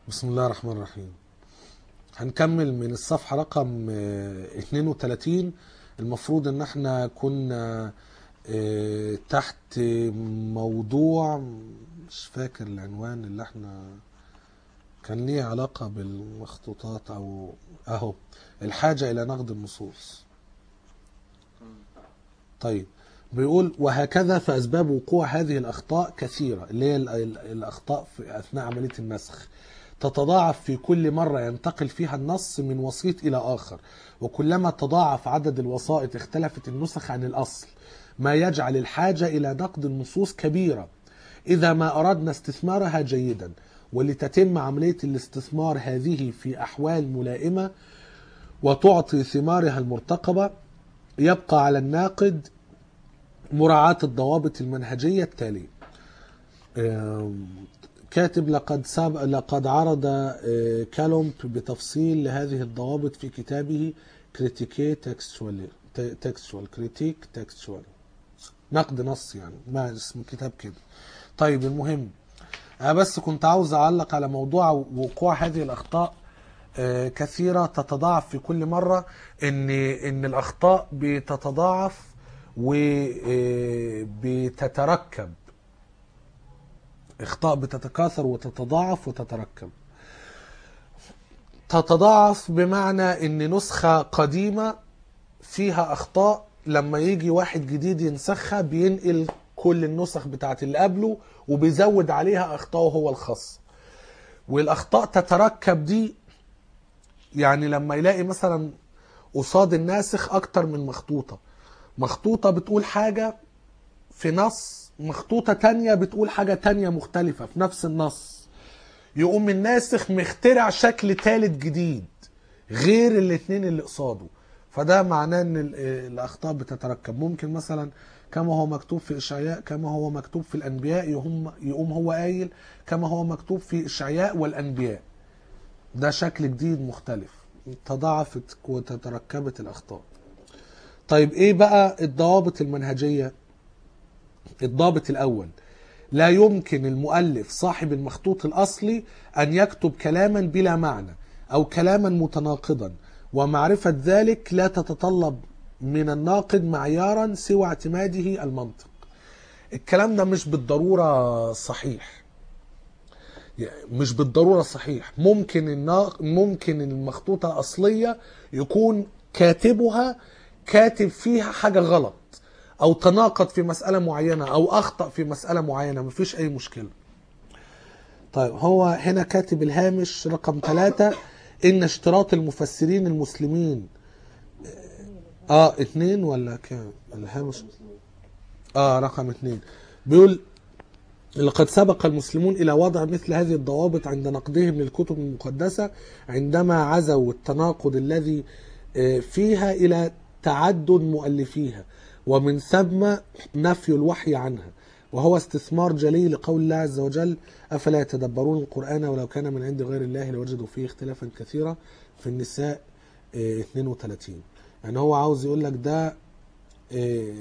بسم الله الرحمن الرحيم هنكمل من الصفحة رقم آه، 32 المفروض ان احنا كنا آه، تحت موضوع مش فاكر العنوان اللي احنا كان ليه علاقة بالمخطوطات او اهو الحاجة الى نقد النصوص طيب بيقول وهكذا فأسباب وقوع هذه الأخطاء كثيرة اللي هي ال- ال- الأخطاء في أثناء عملية النسخ تتضاعف في كل مرة ينتقل فيها النص من وسيط إلى آخر وكلما تضاعف عدد الوسائط اختلفت النسخ عن الأصل ما يجعل الحاجة إلى نقد النصوص كبيرة إذا ما أردنا استثمارها جيدا ولتتم عملية الاستثمار هذه في أحوال ملائمة وتعطي ثمارها المرتقبة يبقى على الناقد مراعاة الضوابط المنهجية التالية آم، كاتب لقد ساب لقد عرض آه، كالومب بتفصيل لهذه الضوابط في كتابه كريتيكي تكستوال تكستوال كريتيك تكستوال نقد نص يعني ما اسم الكتاب كده طيب المهم انا بس كنت عاوز اعلق على موضوع وقوع هذه الاخطاء آه، كثيرة تتضاعف في كل مرة ان ان الاخطاء بتتضاعف وبتتركب اخطاء بتتكاثر وتتضاعف وتتركب تتضاعف بمعنى ان نسخة قديمة فيها اخطاء لما يجي واحد جديد ينسخها بينقل كل النسخ بتاعت اللي قبله وبيزود عليها اخطائه هو الخاص والاخطاء تتركب دي يعني لما يلاقي مثلا قصاد الناسخ اكتر من مخطوطة مخطوطة بتقول حاجة في نص مخطوطة تانية بتقول حاجة تانية مختلفة في نفس النص يقوم الناسخ مخترع شكل تالت جديد غير الاتنين اللي قصاده فده معناه ان ال- الاخطاء بتتركب ممكن مثلا كما هو مكتوب في اشعياء كما هو مكتوب في الانبياء يقوم يقوم هو قايل كما هو مكتوب في اشعياء والانبياء ده شكل جديد مختلف تضاعفت وتتركبت الاخطاء طيب ايه بقى الضوابط المنهجيه الضابط الأول لا يمكن المؤلف صاحب المخطوط الأصلي أن يكتب كلاما بلا معنى أو كلاما متناقضا ومعرفة ذلك لا تتطلب من الناقد معيارا سوى اعتماده المنطق الكلام ده مش بالضرورة صحيح يعني مش بالضرورة صحيح ممكن النا... ممكن المخطوطة الأصلية يكون كاتبها كاتب فيها حاجة غلط أو تناقض في مسألة معينة أو أخطأ في مسألة معينة مفيش أي مشكلة طيب هو هنا كاتب الهامش رقم ثلاثة إن اشتراط المفسرين المسلمين اه اتنين ولا كام الهامش اه رقم اتنين بيقول لقد سبق المسلمون إلى وضع مثل هذه الضوابط عند نقدهم للكتب المقدسة عندما عزوا التناقض الذي آه، فيها إلى تعدد مؤلفيها ومن ثم نفي الوحي عنها وهو استثمار جلي لقول الله عز وجل أفلا يتدبرون القرآن ولو كان من عند غير الله لوجدوا فيه اختلافا كثيرا في النساء آه، 32 يعني هو عاوز يقول لك ده آه،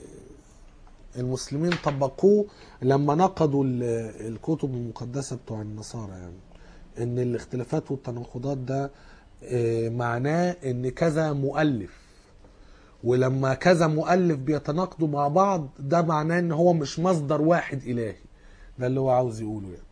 المسلمين طبقوه لما نقضوا ال- الكتب المقدسة بتوع النصارى يعني ان الاختلافات والتناقضات ده آه، معناه ان كذا مؤلف ولما كذا مؤلف بيتناقضوا مع بعض ده معناه ان هو مش مصدر واحد الهي ده اللي هو عاوز يقوله يعني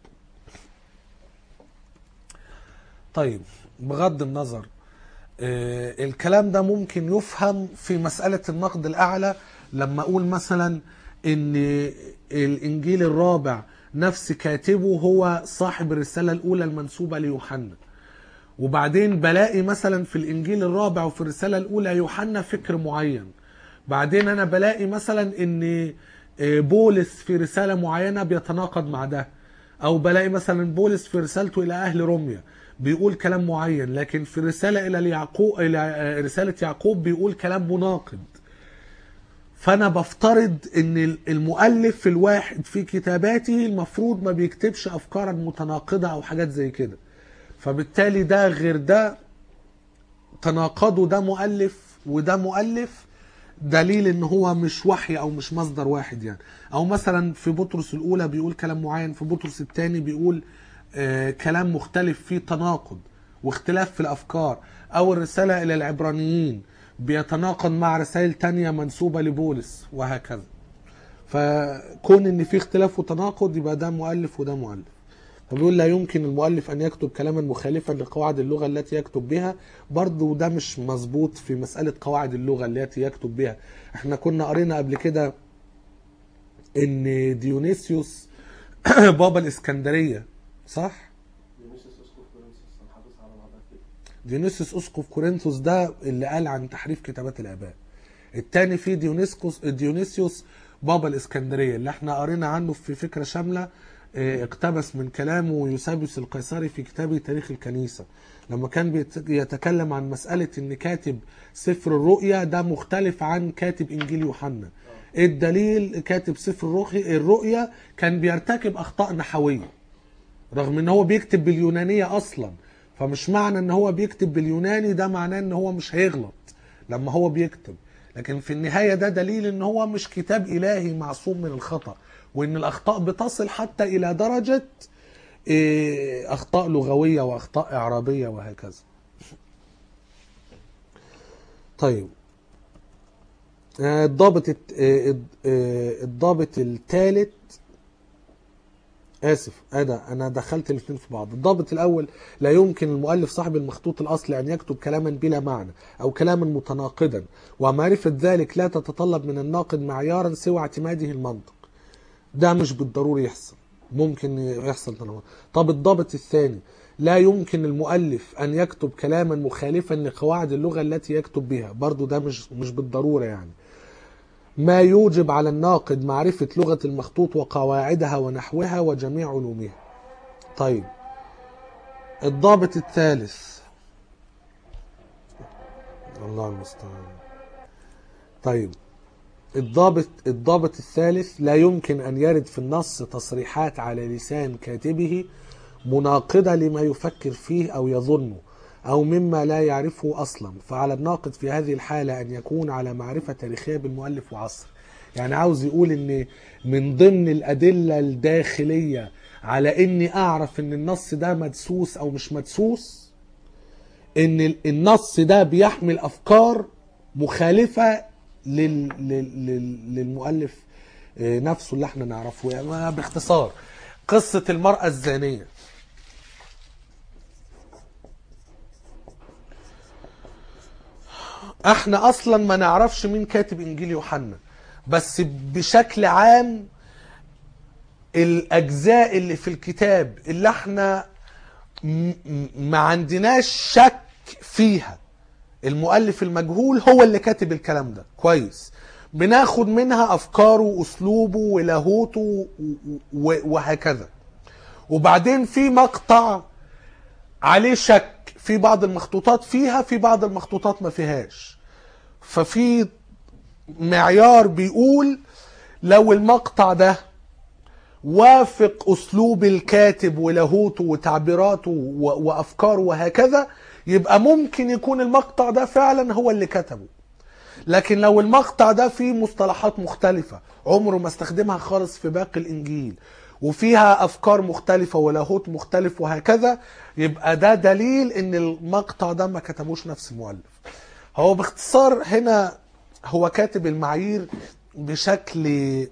طيب بغض النظر آه، الكلام ده ممكن يفهم في مسألة النقد الأعلى لما أقول مثلا إن الإنجيل الرابع نفس كاتبه هو صاحب الرسالة الأولى المنسوبة ليوحنا وبعدين بلاقي مثلا في الإنجيل الرابع وفي الرسالة الأولى يوحنا فكر معين بعدين أنا بلاقي مثلا إن آه، بولس في رسالة معينة بيتناقض مع ده أو بلاقي مثلا بولس في رسالته إلى أهل روميا بيقول كلام معين لكن في رسالة إلى يعقوب إلى آه، رسالة يعقوب بيقول كلام مناقض فانا بفترض ان المؤلف الواحد في كتاباته المفروض ما بيكتبش افكارا متناقضه او حاجات زي كده فبالتالي ده غير ده تناقضوا ده مؤلف وده مؤلف دليل ان هو مش وحي او مش مصدر واحد يعني او مثلا في بطرس الاولى بيقول كلام معين في بطرس الثاني بيقول آه، كلام مختلف فيه تناقض واختلاف في الافكار او الرساله الى العبرانيين بيتناقض مع رسائل تانية منسوبه لبولس وهكذا فكون ان في اختلاف وتناقض يبقى ده مؤلف وده مؤلف فبيقول لا يمكن المؤلف ان يكتب كلاما مخالفا لقواعد اللغه التي يكتب بها برضه ده مش مظبوط في مساله قواعد اللغه التي يكتب بها احنا كنا قرينا قبل كده ان ديونيسيوس بابا الاسكندريه صح ديونيسيوس اسقف كورنثوس انا حافظها على بعضها كده ديونيسيوس اسقف كورنثوس ده اللي قال عن تحريف كتابات الاباء التاني في ديونيسكوس ديونيسيوس بابا الاسكندريه اللي احنا قرينا عنه في فكره شامله اه، اقتبس من كلامه يوسابيوس القيصري في كتابه تاريخ الكنيسه لما كان بيت- يتكلم عن مساله ان كاتب سفر الرؤيا ده مختلف عن كاتب انجيل يوحنا الدليل كاتب سفر الرؤيا الرؤيا كان بيرتكب اخطاء نحويه رغم ان هو بيكتب باليونانية اصلا فمش معنى ان هو بيكتب باليوناني ده معناه ان هو مش هيغلط لما هو بيكتب لكن في النهاية ده دليل ان هو مش كتاب الهي معصوم من الخطأ وان الاخطاء بتصل حتى الى درجة إيه، اخطاء لغوية واخطاء اعرابية وهكذا طيب آه، الضابط الت- آه، آه، الضابط الثالث اسف انا انا دخلت الاثنين في بعض الضابط الاول لا يمكن المؤلف صاحب المخطوط الاصلي ان يكتب كلاما بلا معنى او كلاما متناقضا ومعرفه ذلك لا تتطلب من الناقد معيارا سوى اعتماده المنطق ده مش بالضروري يحصل ممكن يحصل تناقض طب الضابط الثاني لا يمكن المؤلف ان يكتب كلاما مخالفا لقواعد اللغه التي يكتب بها برضو ده مش مش بالضروره يعني ما يوجب على الناقد معرفة لغة المخطوط وقواعدها ونحوها وجميع علومها طيب الضابط الثالث الله المستعان طيب الضابط الضابط الثالث لا يمكن ان يرد في النص تصريحات على لسان كاتبه مناقضه لما يفكر فيه او يظنه او مما لا يعرفه اصلا فعلى الناقد في هذه الحاله ان يكون على معرفه تاريخيه بالمؤلف وعصره يعني عاوز يقول ان من ضمن الادله الداخليه على اني اعرف ان النص ده مدسوس او مش مدسوس ان ال- النص ده بيحمل افكار مخالفه لل... لل... لل... للمؤلف آه، نفسه اللي احنا نعرفه يعني باختصار قصه المراه الزانيه احنا اصلا ما نعرفش مين كاتب انجيل يوحنا بس بشكل عام الاجزاء اللي في الكتاب اللي احنا م- م- ما عندناش شك فيها المؤلف المجهول هو اللي كاتب الكلام ده كويس بناخد منها افكاره واسلوبه ولاهوته و- و- وهكذا وبعدين في مقطع عليه شك في بعض المخطوطات فيها في بعض المخطوطات ما فيهاش ففي معيار بيقول لو المقطع ده وافق اسلوب الكاتب ولاهوته وتعبيراته و- وافكاره وهكذا يبقى ممكن يكون المقطع ده فعلا هو اللي كتبه لكن لو المقطع ده فيه مصطلحات مختلفة عمره ما استخدمها خالص في باقي الإنجيل وفيها أفكار مختلفة ولاهوت مختلف وهكذا يبقى ده دليل إن المقطع ده ما كتبوش نفس المؤلف هو باختصار هنا هو كاتب المعايير بشكل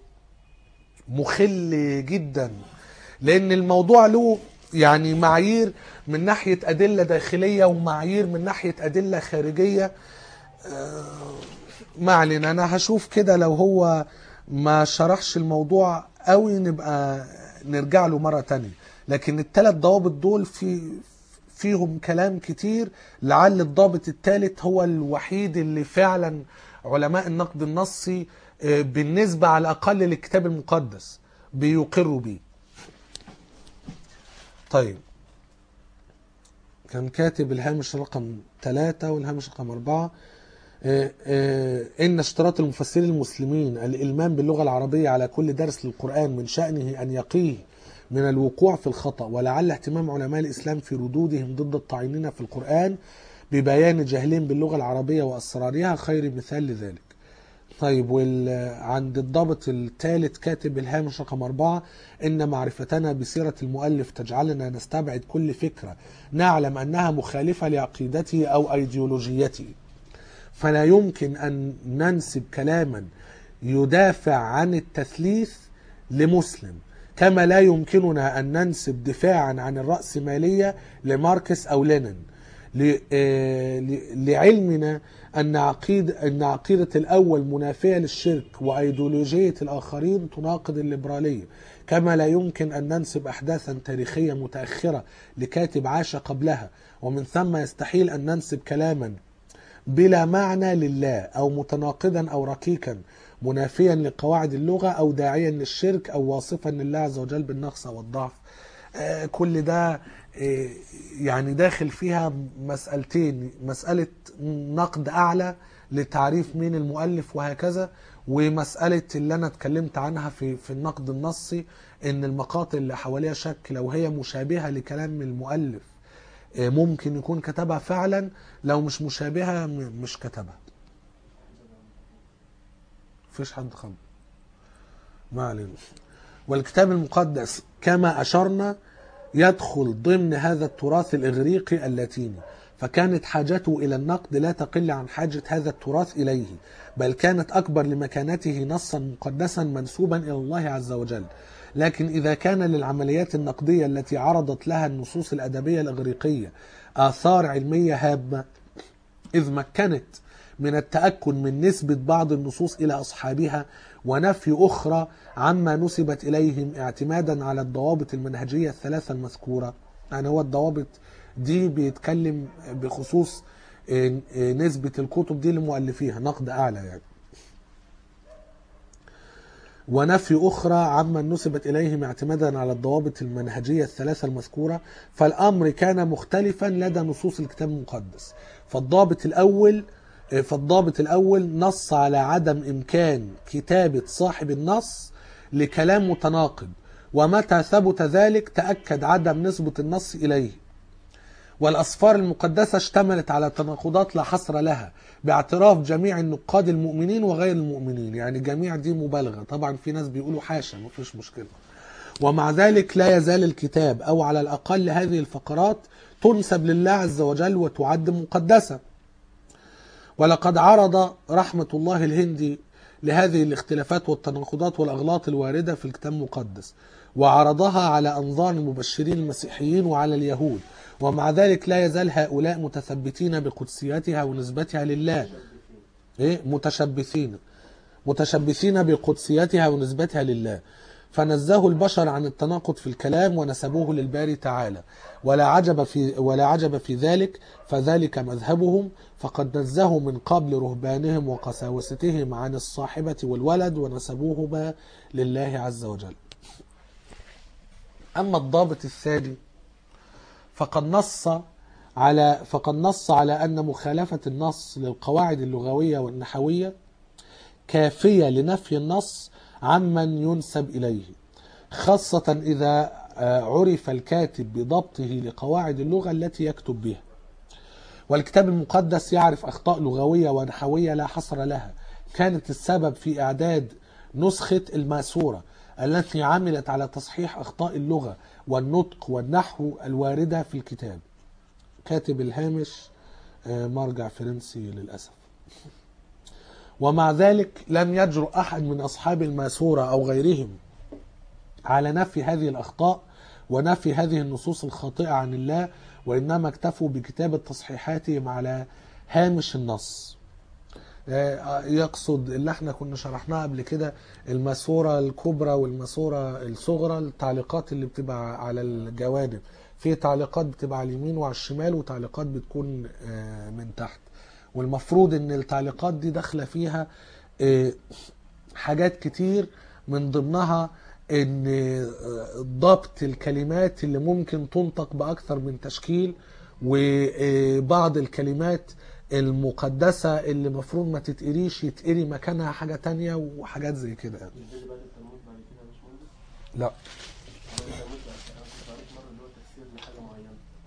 مخل جدا لان الموضوع له يعني معايير من ناحيه ادله داخليه ومعايير من ناحيه ادله خارجيه آه، ما علينا انا هشوف كده لو هو ما شرحش الموضوع قوي نبقى نرجع له مره تانية لكن الثلاث ضوابط دول في فيهم كلام كتير لعل الضابط الثالث هو الوحيد اللي فعلا علماء النقد النصي آه، بالنسبة على الأقل للكتاب المقدس بيقروا بيه طيب كان كاتب الهامش رقم ثلاثة والهامش رقم أربعة آه، آه، إن اشتراط المفسرين المسلمين الإلمام باللغة العربية على كل درس للقرآن من شأنه أن يقيه من الوقوع في الخطأ ولعل اهتمام علماء الإسلام في ردودهم ضد الطاعنين في القرآن ببيان جهلهم باللغة العربية وأسرارها خير مثال لذلك طيب وال... عند الضابط الثالث كاتب الهامش رقم أربعة إن معرفتنا بسيرة المؤلف تجعلنا نستبعد كل فكرة نعلم أنها مخالفة لعقيدته أو أيديولوجيته فلا يمكن أن ننسب كلاما يدافع عن التثليث لمسلم كما لا يمكننا أن ننسب دفاعا عن الرأسمالية لماركس أو لينين ل- آه، ل- لعلمنا أن عقيدة أن عقيدة الأول منافية للشرك وأيديولوجية الآخرين تناقض الليبرالية كما لا يمكن أن ننسب أحداثا تاريخية متأخرة لكاتب عاش قبلها ومن ثم يستحيل أن ننسب كلاما بلا معنى لله أو متناقضا أو ركيكا منافيا لقواعد اللغة أو داعيا للشرك أو واصفا لله عز وجل بالنقص أو الضعف آه، كل ده آه، يعني داخل فيها مسألتين مسألة نقد أعلى لتعريف مين المؤلف وهكذا ومسألة اللي أنا اتكلمت عنها في في النقد النصي إن المقاطع اللي حواليها شك لو هي مشابهة لكلام المؤلف آه، ممكن يكون كتبها فعلا لو مش مشابهة م- مش كتبها مفيش حد خمر ما علينا والكتاب المقدس كما أشرنا يدخل ضمن هذا التراث الإغريقي اللاتيني فكانت حاجته إلى النقد لا تقل عن حاجة هذا التراث إليه بل كانت أكبر لمكانته نصا مقدسا منسوبا إلى الله عز وجل لكن إذا كان للعمليات النقدية التي عرضت لها النصوص الأدبية الإغريقية آثار علمية هامة إذ مكنت من التأكد من نسبة بعض النصوص إلى أصحابها ونفي أخرى عما نسبت إليهم اعتمادا على الضوابط المنهجية الثلاثة المذكورة يعني هو الضوابط دي بيتكلم بخصوص آه، آه، نسبة الكتب دي لمؤلفيها نقد أعلى يعني ونفي أخرى عمن نسبت إليهم اعتمادا على الضوابط المنهجية الثلاثة المذكورة فالأمر كان مختلفا لدى نصوص الكتاب المقدس فالضابط الأول فالضابط الأول نص على عدم إمكان كتابة صاحب النص لكلام متناقض ومتى ثبت ذلك تأكد عدم نسبة النص إليه والأسفار المقدسة اشتملت على تناقضات لا حصر لها باعتراف جميع النقاد المؤمنين وغير المؤمنين يعني جميع دي مبالغة طبعا في ناس بيقولوا حاشا مفيش مشكلة ومع ذلك لا يزال الكتاب أو على الأقل هذه الفقرات تنسب لله عز وجل وتعد مقدسة ولقد عرض رحمة الله الهندي لهذه الاختلافات والتناقضات والأغلاط الواردة في الكتاب المقدس وعرضها على أنظار المبشرين المسيحيين وعلى اليهود ومع ذلك لا يزال هؤلاء متثبتين بقدسيتها ونسبتها لله إيه؟ متشبثين متشبثين بقدسيتها ونسبتها لله فنزهوا البشر عن التناقض في الكلام ونسبوه للباري تعالى ولا عجب في ولا عجب في ذلك فذلك مذهبهم فقد نزهوا من قبل رهبانهم وقساوستهم عن الصاحبة والولد ونسبوهما لله عز وجل أما الضابط الثاني فقد نص على فقد نص على أن مخالفة النص للقواعد اللغوية والنحوية كافية لنفي النص عمن ينسب إليه خاصة إذا آه، عرف الكاتب بضبطه لقواعد اللغة التي يكتب بها والكتاب المقدس يعرف أخطاء لغوية ونحوية لا حصر لها كانت السبب في إعداد نسخة الماسورة التي عملت على تصحيح أخطاء اللغة والنطق والنحو الواردة في الكتاب كاتب الهامش آه، مرجع فرنسي للأسف ومع ذلك لم يجرؤ أحد من أصحاب الماسورة أو غيرهم على نفي هذه الأخطاء ونفي هذه النصوص الخاطئة عن الله وإنما اكتفوا بكتابة تصحيحاتهم على هامش النص آه، يقصد اللي احنا كنا شرحناها قبل كده الماسورة الكبرى والماسورة الصغرى التعليقات اللي بتبقى على الجوانب في تعليقات بتبقى على اليمين وعلى الشمال وتعليقات بتكون آه، من تحت والمفروض ان التعليقات دي داخله فيها آه، حاجات كتير من ضمنها ان آه، ضبط الكلمات اللي ممكن تنطق باكثر من تشكيل وبعض الكلمات المقدسة اللي المفروض ما تتقريش يتقري مكانها حاجة تانية وحاجات زي كده يعني. مش ده بقى التلمود بعد كده يا باشمهندس؟ لا هو التلمود بعد كده انا كنت قريت مره اللي هو تفسير لحاجه معينه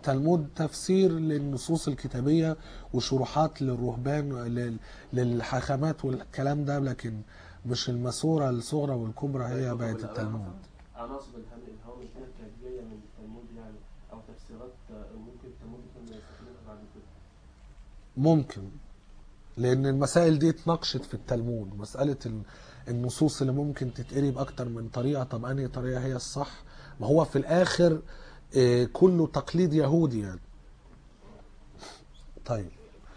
التلمود تفسير للنصوص الكتابية وشروحات للرهبان لل- للحاخامات والكلام ده لكن مش المسورة الصغرى والكبرى هي بقت التلمود عناصر الهم الهوامش دي كانت جايه من التلمود يعني او تفسيرات آه، ممكن التلمود يكون يستخدمها بعد كده ممكن لان المسائل دي اتناقشت في التلمود مسألة ال- النصوص اللي ممكن تتقري بأكتر من طريقة طب أنهي طريقة هي الصح ما هو في الآخر آه، كله تقليد يهودي يعني طيب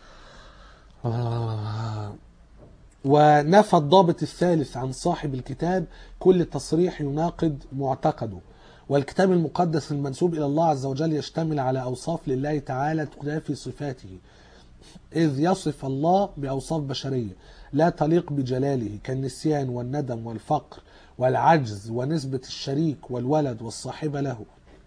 آه. ونفى الضابط الثالث عن صاحب الكتاب كل تصريح يناقض معتقده والكتاب المقدس المنسوب إلى الله عز وجل يشتمل على أوصاف لله تعالى تنافي صفاته إذ يصف الله بأوصاف بشرية لا تليق بجلاله كالنسيان والندم والفقر والعجز ونسبة الشريك والولد والصاحبة له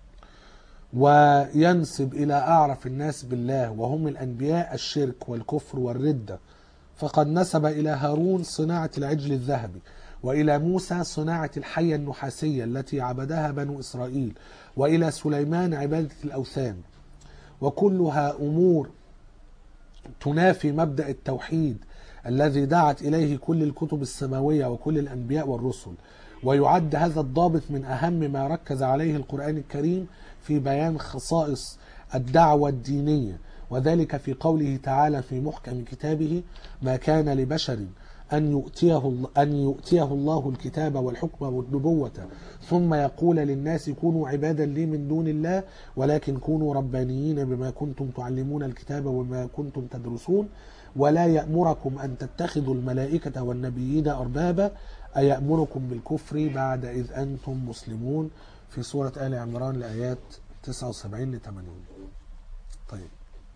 وينسب إلى أعرف الناس بالله وهم الأنبياء الشرك والكفر والردة فقد نسب إلى هارون صناعة العجل الذهبي وإلى موسى صناعة الحية النحاسية التي عبدها بنو إسرائيل وإلى سليمان عبادة الأوثان وكلها أمور تنافي مبدا التوحيد الذي دعت اليه كل الكتب السماويه وكل الانبياء والرسل ويعد هذا الضابط من اهم ما ركز عليه القران الكريم في بيان خصائص الدعوه الدينيه وذلك في قوله تعالى في محكم كتابه ما كان لبشر أن يؤتيه أن يؤتيه الله الكتاب والحكم والنبوة ثم يقول للناس كونوا عبادا لي من دون الله ولكن كونوا ربانيين بما كنتم تعلمون الكتاب وما كنتم تدرسون ولا يأمركم أن تتخذوا الملائكة والنبيين أربابا أيأمركم بالكفر بعد إذ أنتم مسلمون في سورة آل عمران لآيات 79 ل 80 طيب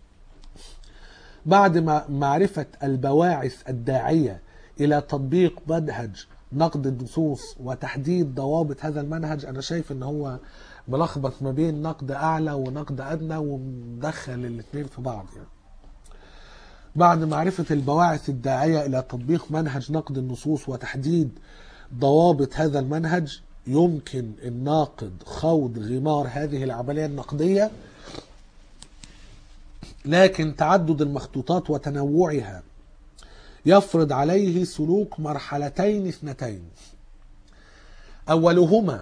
بعد ما معرفة البواعث الداعية إلى تطبيق منهج نقد النصوص وتحديد ضوابط هذا المنهج أنا شايف إن هو ملخبط ما بين نقد أعلى ونقد أدنى ومدخل الاثنين في بعض يعني. بعد معرفة البواعث الداعية إلى تطبيق منهج نقد النصوص وتحديد ضوابط هذا المنهج يمكن الناقد خوض غمار هذه العملية النقدية لكن تعدد المخطوطات وتنوعها يفرض عليه سلوك مرحلتين اثنتين اولهما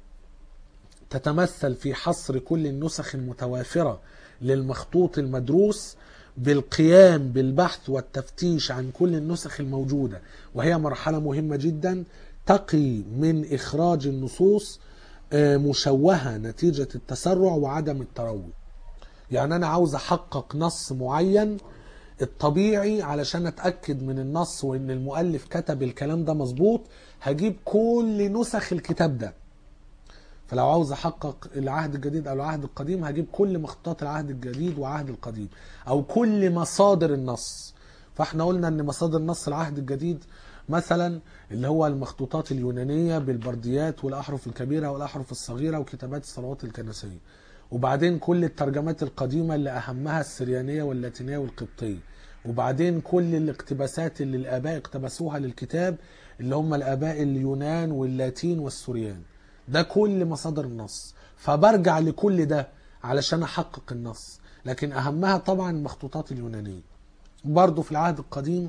تتمثل في حصر كل النسخ المتوافره للمخطوط المدروس بالقيام بالبحث والتفتيش عن كل النسخ الموجوده وهي مرحله مهمه جدا تقي من اخراج النصوص آه، مشوهه نتيجه التسرع وعدم التروي يعني انا عاوز احقق نص معين الطبيعي علشان اتاكد من النص وان المؤلف كتب الكلام ده مظبوط هجيب كل نسخ الكتاب ده فلو عاوز احقق العهد الجديد او العهد القديم هجيب كل مخطوطات العهد الجديد وعهد القديم او كل مصادر النص فاحنا قلنا ان مصادر نص العهد الجديد مثلا اللي هو المخطوطات اليونانيه بالبرديات والاحرف الكبيره والاحرف الصغيره وكتابات الصلوات الكنسيه وبعدين كل الترجمات القديمة اللي أهمها السريانية واللاتينية والقبطية وبعدين كل الاقتباسات اللي الآباء اقتبسوها للكتاب اللي هم الآباء اليونان واللاتين والسوريان ده كل مصادر النص فبرجع لكل ده علشان أحقق النص لكن أهمها طبعا المخطوطات اليونانية برضو في العهد القديم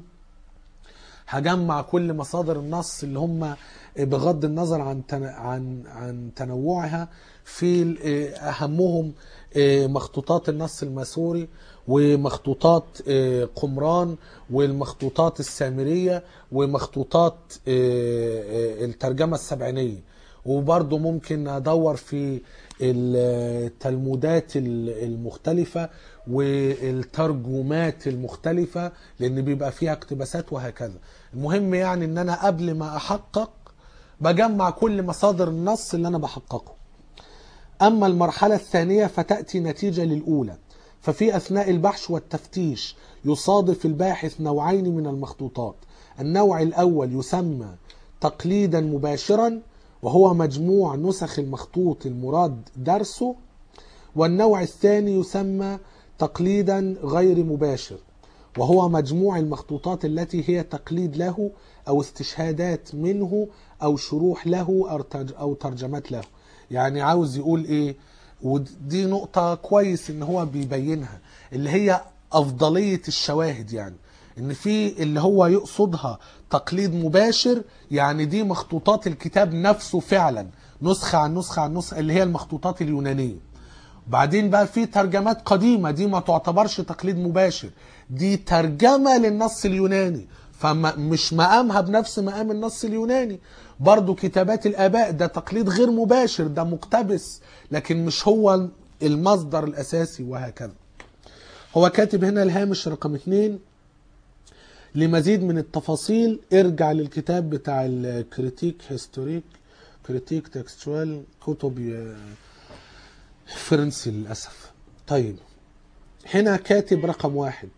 هجمع كل مصادر النص اللي هم بغض النظر عن تن- عن عن تنوعها في ال- اهمهم مخطوطات النص الماسوري ومخطوطات قمران والمخطوطات السامريه ومخطوطات الترجمه السبعينيه وبرضه ممكن ادور في التلمودات المختلفه والترجمات المختلفه لان بيبقى فيها اقتباسات وهكذا المهم يعني ان انا قبل ما احقق بجمع كل مصادر النص اللي انا بحققه اما المرحله الثانيه فتاتي نتيجه للاولى ففي اثناء البحث والتفتيش يصادف الباحث نوعين من المخطوطات النوع الاول يسمى تقليدا مباشرا وهو مجموع نسخ المخطوط المراد درسه والنوع الثاني يسمى تقليدا غير مباشر وهو مجموع المخطوطات التي هي تقليد له او استشهادات منه او شروح له أو ترج- او ترجمات له يعني عاوز يقول ايه ودي نقطة كويس ان هو بيبينها اللي هي افضلية الشواهد يعني ان في اللي هو يقصدها تقليد مباشر يعني دي مخطوطات الكتاب نفسه فعلا نسخة عن نسخة عن نسخة اللي هي المخطوطات اليونانية بعدين بقى في ترجمات قديمة دي ما تعتبرش تقليد مباشر دي ترجمة للنص اليوناني فمش مقامها بنفس مقام النص اليوناني برضو كتابات الآباء ده تقليد غير مباشر ده مقتبس لكن مش هو المصدر الأساسي وهكذا هو كاتب هنا الهامش رقم اتنين لمزيد من التفاصيل ارجع للكتاب بتاع الكريتيك هيستوريك كريتيك تكستوال كتب ي- فرنسي للأسف طيب هنا كاتب رقم واحد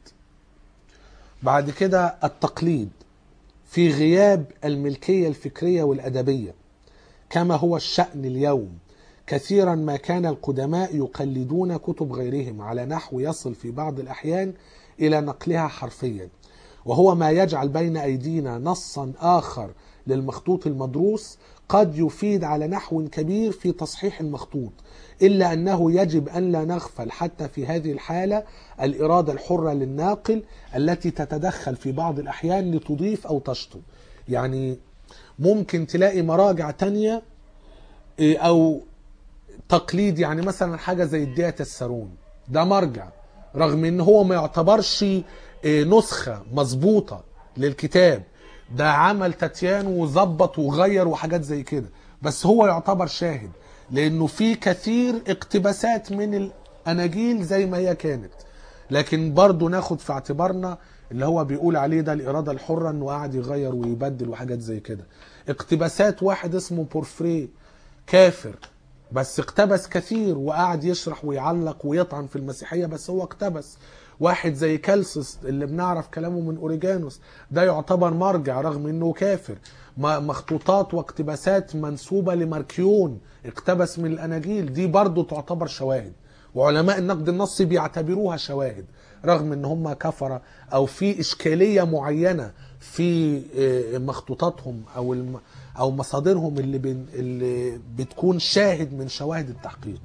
بعد كده التقليد في غياب الملكية الفكرية والأدبية كما هو الشأن اليوم كثيرا ما كان القدماء يقلدون كتب غيرهم على نحو يصل في بعض الأحيان إلى نقلها حرفيا وهو ما يجعل بين أيدينا نصا آخر للمخطوط المدروس قد يفيد على نحو كبير في تصحيح المخطوط إلا أنه يجب أن لا نغفل حتى في هذه الحالة الإرادة الحرة للناقل التي تتدخل في بعض الأحيان لتضيف أو تشطب يعني ممكن تلاقي مراجع تانية إيه، أو تقليد يعني مثلا حاجة زي الدية السارون ده مرجع رغم ان هو ما يعتبرش إيه، نسخة مظبوطة للكتاب ده عمل تتيان وظبط وغير وحاجات زي كده بس هو يعتبر شاهد لانه في كثير اقتباسات من الاناجيل زي ما هي كانت لكن برضو ناخد في اعتبارنا اللي هو بيقول عليه ده الإرادة الحرة انه قاعد يغير ويبدل وحاجات زي كده اقتباسات واحد اسمه بورفري كافر بس اقتبس كثير وقعد يشرح ويعلق ويطعن في المسيحية بس هو اقتبس واحد زي كالسس اللي بنعرف كلامه من اوريجانوس ده يعتبر مرجع رغم انه كافر م- مخطوطات واقتباسات منسوبة لماركيون اقتبس من الاناجيل دي برضو تعتبر شواهد وعلماء النقد النصي بيعتبروها شواهد رغم ان هم كفرة او في اشكالية معينة في آه، مخطوطاتهم او الم او مصادرهم اللي, بن اللي بتكون شاهد من شواهد التحقيق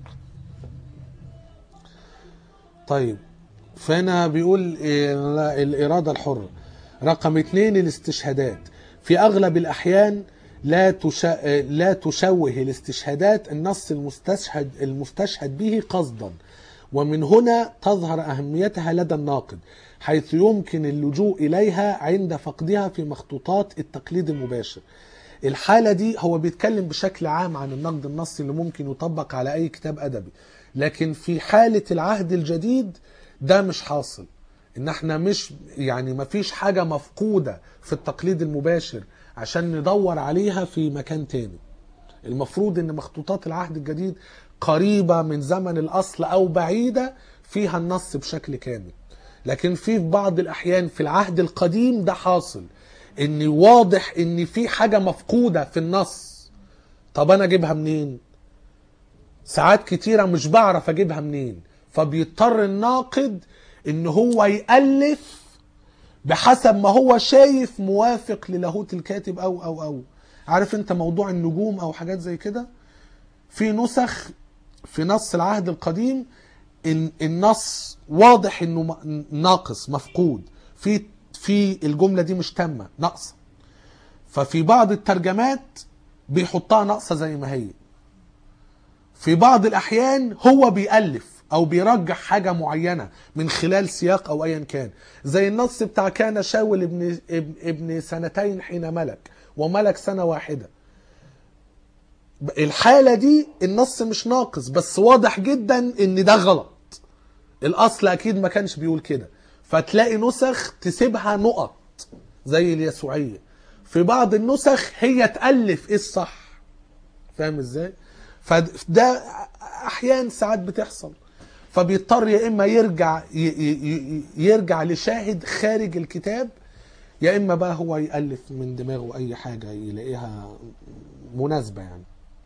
طيب فهنا بيقول إيه، لا، الإرادة الحرة رقم اثنين الاستشهادات في أغلب الأحيان لا تش... لا تشوه الاستشهادات النص المستشهد المستشهد به قصدا ومن هنا تظهر أهميتها لدى الناقد حيث يمكن اللجوء إليها عند فقدها في مخطوطات التقليد المباشر الحالة دي هو بيتكلم بشكل عام عن النقد النصي اللي ممكن يطبق على أي كتاب أدبي لكن في حالة العهد الجديد ده مش حاصل ان احنا مش يعني ما فيش حاجة مفقودة في التقليد المباشر عشان ندور عليها في مكان تاني المفروض ان مخطوطات العهد الجديد قريبة من زمن الاصل او بعيدة فيها النص بشكل كامل لكن في في بعض الاحيان في العهد القديم ده حاصل ان واضح ان في حاجة مفقودة في النص طب انا اجيبها منين ساعات كتيرة مش بعرف اجيبها منين فبيضطر الناقد ان هو يألف بحسب ما هو شايف موافق للاهوت الكاتب او او او عارف انت موضوع النجوم او حاجات زي كده في نسخ في نص العهد القديم ال- النص واضح انه م- ناقص مفقود في في الجمله دي مش تامه ناقصه ففي بعض الترجمات بيحطها ناقصه زي ما هي في بعض الاحيان هو بيألف او بيرجح حاجه معينه من خلال سياق او ايا كان زي النص بتاع كان شاول ابن ابن, ابن سنتين حين ملك وملك سنه واحده الحاله دي النص مش ناقص بس واضح جدا ان ده غلط الاصل اكيد ما كانش بيقول كده فتلاقي نسخ تسيبها نقط زي اليسوعيه في بعض النسخ هي تألف ايه الصح فاهم ازاي فده احيان ساعات بتحصل فبيضطر يا اما يرجع ي- ي- ي- يرجع لشاهد خارج الكتاب يا اما بقى هو يالف من دماغه اي حاجه يلاقيها مناسبه يعني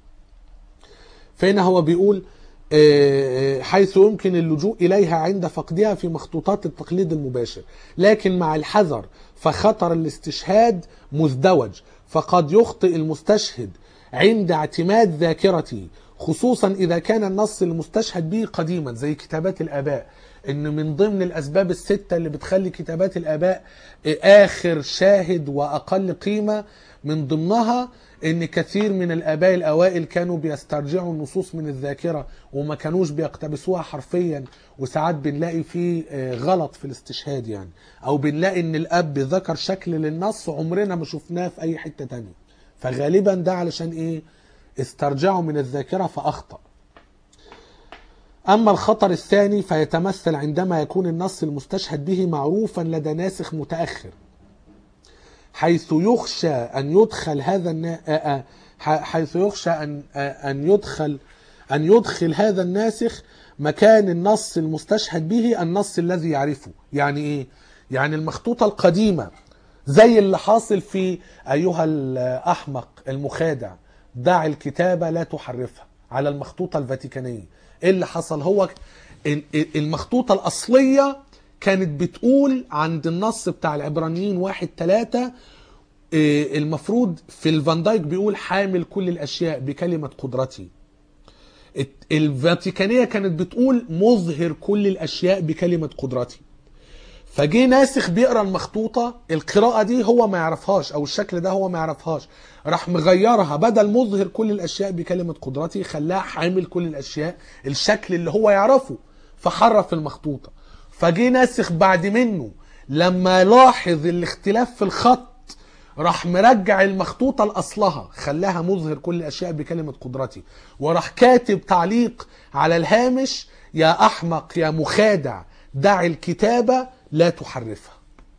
فهنا هو بيقول آه، حيث يمكن اللجوء إليها عند فقدها في مخطوطات التقليد المباشر لكن مع الحذر فخطر الاستشهاد مزدوج فقد يخطئ المستشهد عند اعتماد ذاكرته خصوصا إذا كان النص المستشهد به قديما زي كتابات الآباء إن من ضمن الأسباب الستة اللي بتخلي كتابات الآباء آخر شاهد وأقل قيمة من ضمنها ان كثير من الاباء الاوائل كانوا بيسترجعوا النصوص من الذاكره وما كانوش بيقتبسوها حرفيا وساعات بنلاقي فيه آه، غلط في الاستشهاد يعني او بنلاقي ان الاب ذكر شكل للنص عمرنا ما شفناه في اي حته تانية فغالبا ده علشان ايه استرجعوا من الذاكره فاخطا أما الخطر الثاني فيتمثل عندما يكون النص المستشهد به معروفا لدى ناسخ متأخر حيث يخشى أن يدخل هذا النا... آ- آ- ح- حيث يخشى أن آ- أن يدخل أن يدخل هذا الناسخ مكان النص المستشهد به النص الذي يعرفه يعني إيه؟ يعني المخطوطة القديمة زي اللي حاصل في أيها الأحمق المخادع دع الكتابة لا تحرفها على المخطوطة الفاتيكانية إيه اللي حصل هو ال- ال- المخطوطة الأصلية كانت بتقول عند النص بتاع العبرانيين واحد ثلاثة إيه، المفروض في الفان دايك بيقول حامل كل الأشياء بكلمة قدرتي الت- الفاتيكانية كانت بتقول مظهر كل الأشياء بكلمة قدرتي فجه ناسخ بيقرا المخطوطه القراءه دي هو ما يعرفهاش او الشكل ده هو ما يعرفهاش راح مغيرها بدل مظهر كل الاشياء بكلمه قدرتي خلاها حامل كل الاشياء الشكل اللي هو يعرفه فحرف المخطوطه فجه ناسخ بعد منه لما لاحظ الاختلاف في الخط راح مرجع المخطوطة لأصلها خلاها مظهر كل الأشياء بكلمة قدرتي وراح كاتب تعليق على الهامش يا أحمق يا مخادع دع الكتابة لا تحرفها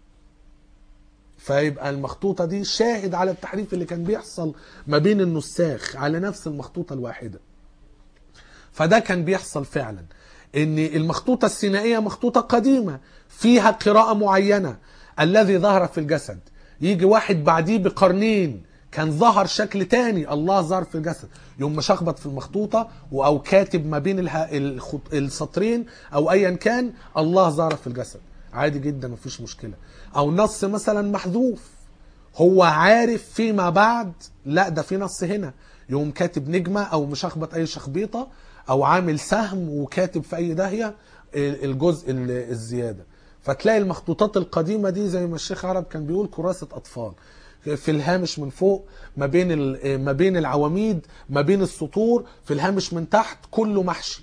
فيبقى المخطوطة دي شاهد على التحريف اللي كان بيحصل ما بين النساخ على نفس المخطوطة الواحدة فده كان بيحصل فعلا ان المخطوطة السينائية مخطوطة قديمة فيها قراءة معينة الذي ظهر في الجسد يجي واحد بعديه بقرنين كان ظهر شكل تاني الله ظهر في الجسد يوم مشخبط في المخطوطة او كاتب ما بين الها الخط... السطرين او ايا كان الله ظهر في الجسد عادي جدا مفيش مشكلة او نص مثلا محذوف هو عارف فيما بعد لا ده في نص هنا يقوم كاتب نجمة او مشخبط اي شخبيطة او عامل سهم وكاتب في اي داهية الجزء ال- الزيادة فتلاقي المخطوطات القديمة دي زي ما الشيخ عرب كان بيقول كراسة اطفال في الهامش من فوق ما بين ال- ما بين العواميد ما بين السطور في الهامش من تحت كله محشي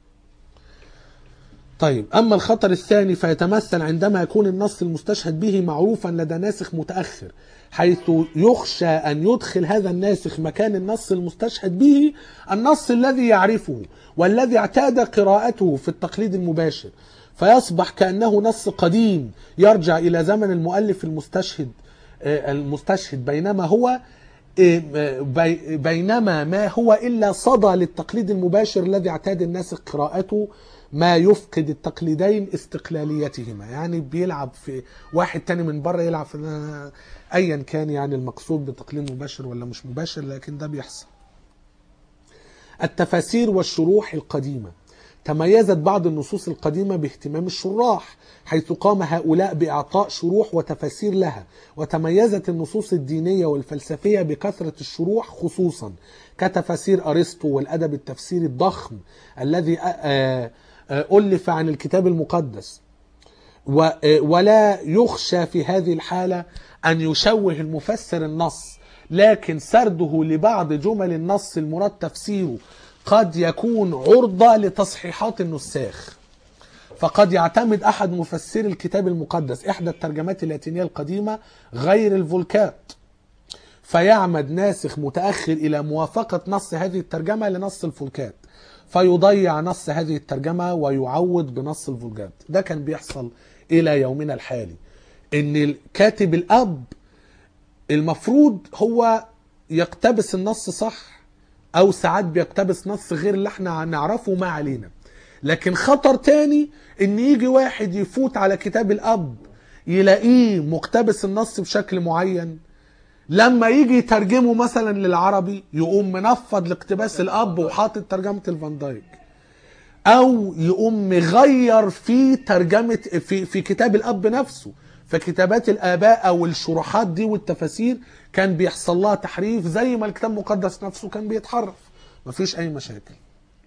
طيب أما الخطر الثاني فيتمثل عندما يكون النص المستشهد به معروفا لدى ناسخ متأخر حيث يخشى أن يدخل هذا الناسخ مكان النص المستشهد به النص الذي يعرفه والذي اعتاد قراءته في التقليد المباشر فيصبح كأنه نص قديم يرجع إلى زمن المؤلف المستشهد آه، المستشهد بينما هو آه، بي- بينما ما هو إلا صدى للتقليد المباشر الذي اعتاد الناس قراءته ما يفقد التقليدين استقلاليتهما يعني بيلعب في واحد تاني من بره يلعب في ايا كان يعني المقصود بتقليد مباشر ولا مش مباشر لكن ده بيحصل التفاسير والشروح القديمة تميزت بعض النصوص القديمة باهتمام الشراح حيث قام هؤلاء بإعطاء شروح وتفاسير لها وتميزت النصوص الدينية والفلسفية بكثرة الشروح خصوصا كتفاسير أرسطو والأدب التفسيري الضخم الذي آه، آه، ألف عن الكتاب المقدس و- ولا يخشى في هذه الحالة أن يشوه المفسر النص لكن سرده لبعض جمل النص المراد تفسيره قد يكون عرضة لتصحيحات النساخ فقد يعتمد أحد مفسري الكتاب المقدس إحدى الترجمات اللاتينية القديمة غير الفولكات فيعمد ناسخ متأخر إلى موافقة نص هذه الترجمة لنص الفولكات فيضيع نص هذه الترجمة ويعوض بنص الفولجات ده كان بيحصل إلى يومنا الحالي إن الكاتب الأب المفروض هو يقتبس النص صح أو ساعات بيقتبس نص غير اللي احنا نعرفه ما علينا لكن خطر تاني إن يجي واحد يفوت على كتاب الأب يلاقيه مقتبس النص بشكل معين لما يجي يترجمه مثلا للعربي يقوم منفض لاقتباس الاب وحاطط ترجمه الفان دايك او يقوم مغير في ترجمه في في كتاب الاب نفسه فكتابات الاباء او الشروحات دي والتفاسير كان بيحصل لها تحريف زي ما الكتاب المقدس نفسه كان بيتحرف مفيش اي مشاكل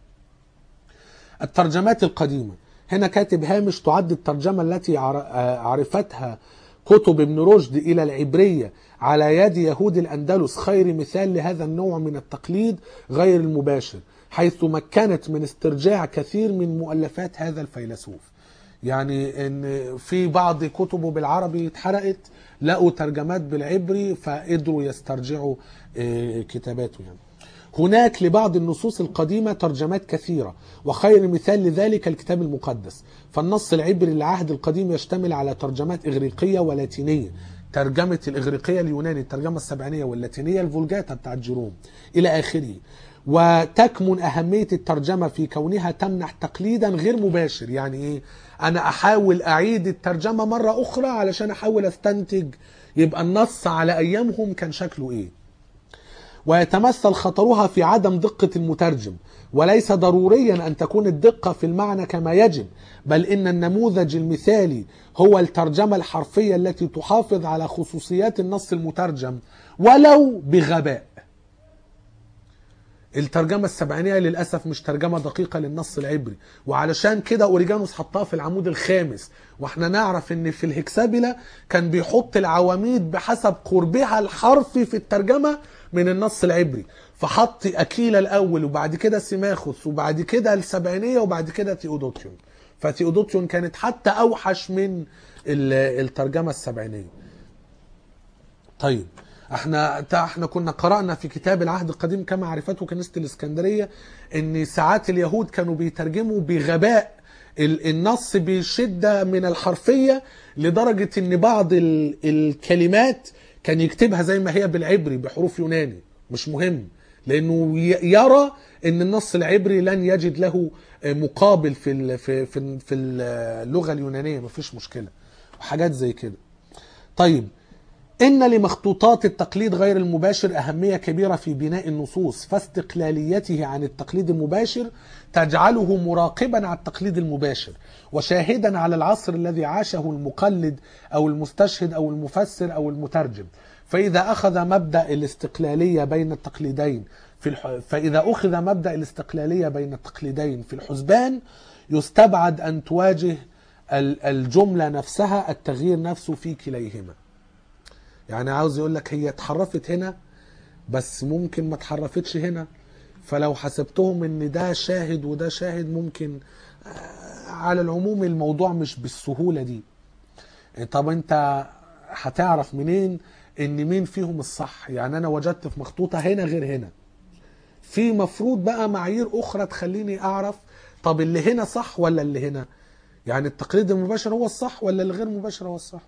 الترجمات القديمة هنا كاتب هامش تعد الترجمة التي عر- آه، عرفتها كتب ابن رشد إلى العبرية على يد يهود الأندلس خير مثال لهذا النوع من التقليد غير المباشر حيث مكنت من استرجاع كثير من مؤلفات هذا الفيلسوف يعني ان في بعض كتبه بالعربي اتحرقت لقوا ترجمات بالعبري فقدروا يسترجعوا آه، كتاباته يعني هناك لبعض النصوص القديمة ترجمات كثيرة وخير مثال لذلك الكتاب المقدس فالنص العبري للعهد القديم يشتمل على ترجمات إغريقية ولاتينية ترجمة الإغريقية اليوناني الترجمة السبعينية واللاتينية الفولجاتا بتاعت جيروم إلى آخره وتكمن أهمية الترجمة في كونها تمنح تقليدا غير مباشر يعني إيه أنا أحاول أعيد الترجمة مرة أخرى علشان أحاول أستنتج يبقى النص على أيامهم كان شكله إيه ويتمثل خطرها في عدم دقة المترجم وليس ضروريا أن تكون الدقة في المعنى كما يجب بل إن النموذج المثالي هو الترجمة الحرفية التي تحافظ على خصوصيات النص المترجم ولو بغباء الترجمة السبعينية للأسف مش ترجمة دقيقة للنص العبري وعلشان كده أوريجانوس حطها في العمود الخامس واحنا نعرف ان في الهكسابيلا كان بيحط العواميد بحسب قربها الحرفي في الترجمة من النص العبري فحط أكيلا الأول وبعد كده سيماخوس وبعد كده السبعينية وبعد كده تيودوتيون فتيودوتيون كانت حتى أوحش من ال- الترجمة السبعينية طيب احنا احنا كنا قرأنا في كتاب العهد القديم كما عرفته كنيسة الإسكندرية ان ساعات اليهود كانوا بيترجموا بغباء ال- النص بشدة من الحرفية لدرجة ان بعض ال- الكلمات كان يكتبها زي ما هي بالعبري بحروف يوناني مش مهم لانه ي- يرى ان النص العبري لن يجد له مقابل في ال- في في في اللغة اليونانية مفيش مشكلة وحاجات زي كده طيب إن لمخطوطات التقليد غير المباشر أهمية كبيرة في بناء النصوص فاستقلاليته عن التقليد المباشر تجعله مراقبا على التقليد المباشر وشاهدا على العصر الذي عاشه المقلد أو المستشهد أو المفسر أو المترجم فإذا أخذ مبدأ الاستقلالية بين التقليدين في الح... فإذا أخذ مبدأ الاستقلالية بين التقليدين في الحسبان يستبعد أن تواجه ال- الجملة نفسها التغيير نفسه في كليهما يعني عاوز يقول لك هي اتحرفت هنا بس ممكن ما اتحرفتش هنا فلو حسبتهم ان ده شاهد وده شاهد ممكن آه، على العموم الموضوع مش بالسهولة دي طب انت هتعرف منين ان مين فيهم الصح يعني انا وجدت في مخطوطة هنا غير هنا في مفروض بقى معايير اخرى تخليني اعرف طب اللي هنا صح ولا اللي هنا يعني التقليد المباشر هو الصح ولا الغير مباشر هو الصح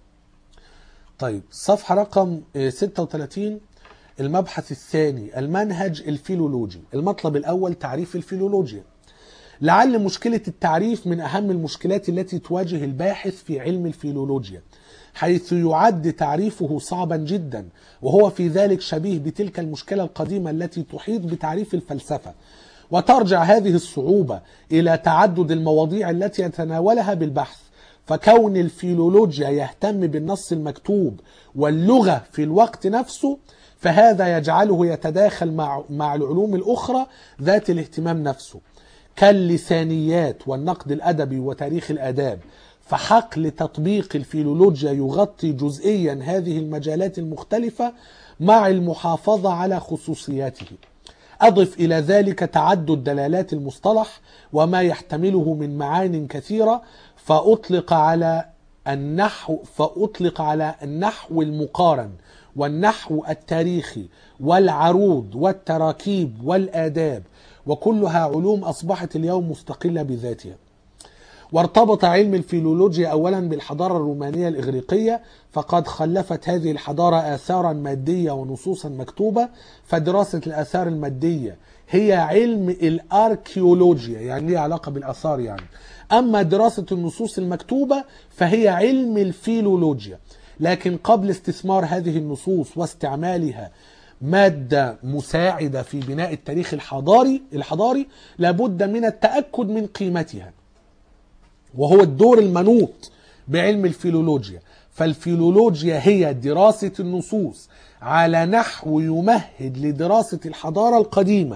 طيب صفحة رقم آه، 36 المبحث الثاني المنهج الفيلولوجي المطلب الأول تعريف الفيلولوجيا لعل مشكلة التعريف من أهم المشكلات التي تواجه الباحث في علم الفيلولوجيا حيث يعد تعريفه صعبا جدا وهو في ذلك شبيه بتلك المشكلة القديمة التي تحيط بتعريف الفلسفة وترجع هذه الصعوبة إلى تعدد المواضيع التي يتناولها بالبحث فكون الفيلولوجيا يهتم بالنص المكتوب واللغة في الوقت نفسه فهذا يجعله يتداخل مع, مع العلوم الأخرى ذات الاهتمام نفسه كاللسانيات والنقد الأدبي وتاريخ الآداب فحقل تطبيق الفيلولوجيا يغطي جزئيا هذه المجالات المختلفة مع المحافظة على خصوصياته أضف إلى ذلك تعدد دلالات المصطلح وما يحتمله من معان كثيرة فأطلق على النحو فأطلق على النحو المقارن والنحو التاريخي والعروض والتراكيب والآداب وكلها علوم أصبحت اليوم مستقلة بذاتها وارتبط علم الفيلولوجيا اولا بالحضاره الرومانيه الاغريقيه فقد خلفت هذه الحضاره اثارا ماديه ونصوصا مكتوبه فدراسه الاثار الماديه هي علم الاركيولوجيا يعني ليها علاقه بالاثار يعني اما دراسه النصوص المكتوبه فهي علم الفيلولوجيا لكن قبل استثمار هذه النصوص واستعمالها مادة مساعدة في بناء التاريخ الحضاري الحضاري لابد من التأكد من قيمتها وهو الدور المنوط بعلم الفيلولوجيا فالفيلولوجيا هي دراسة النصوص على نحو يمهد لدراسة الحضارة القديمة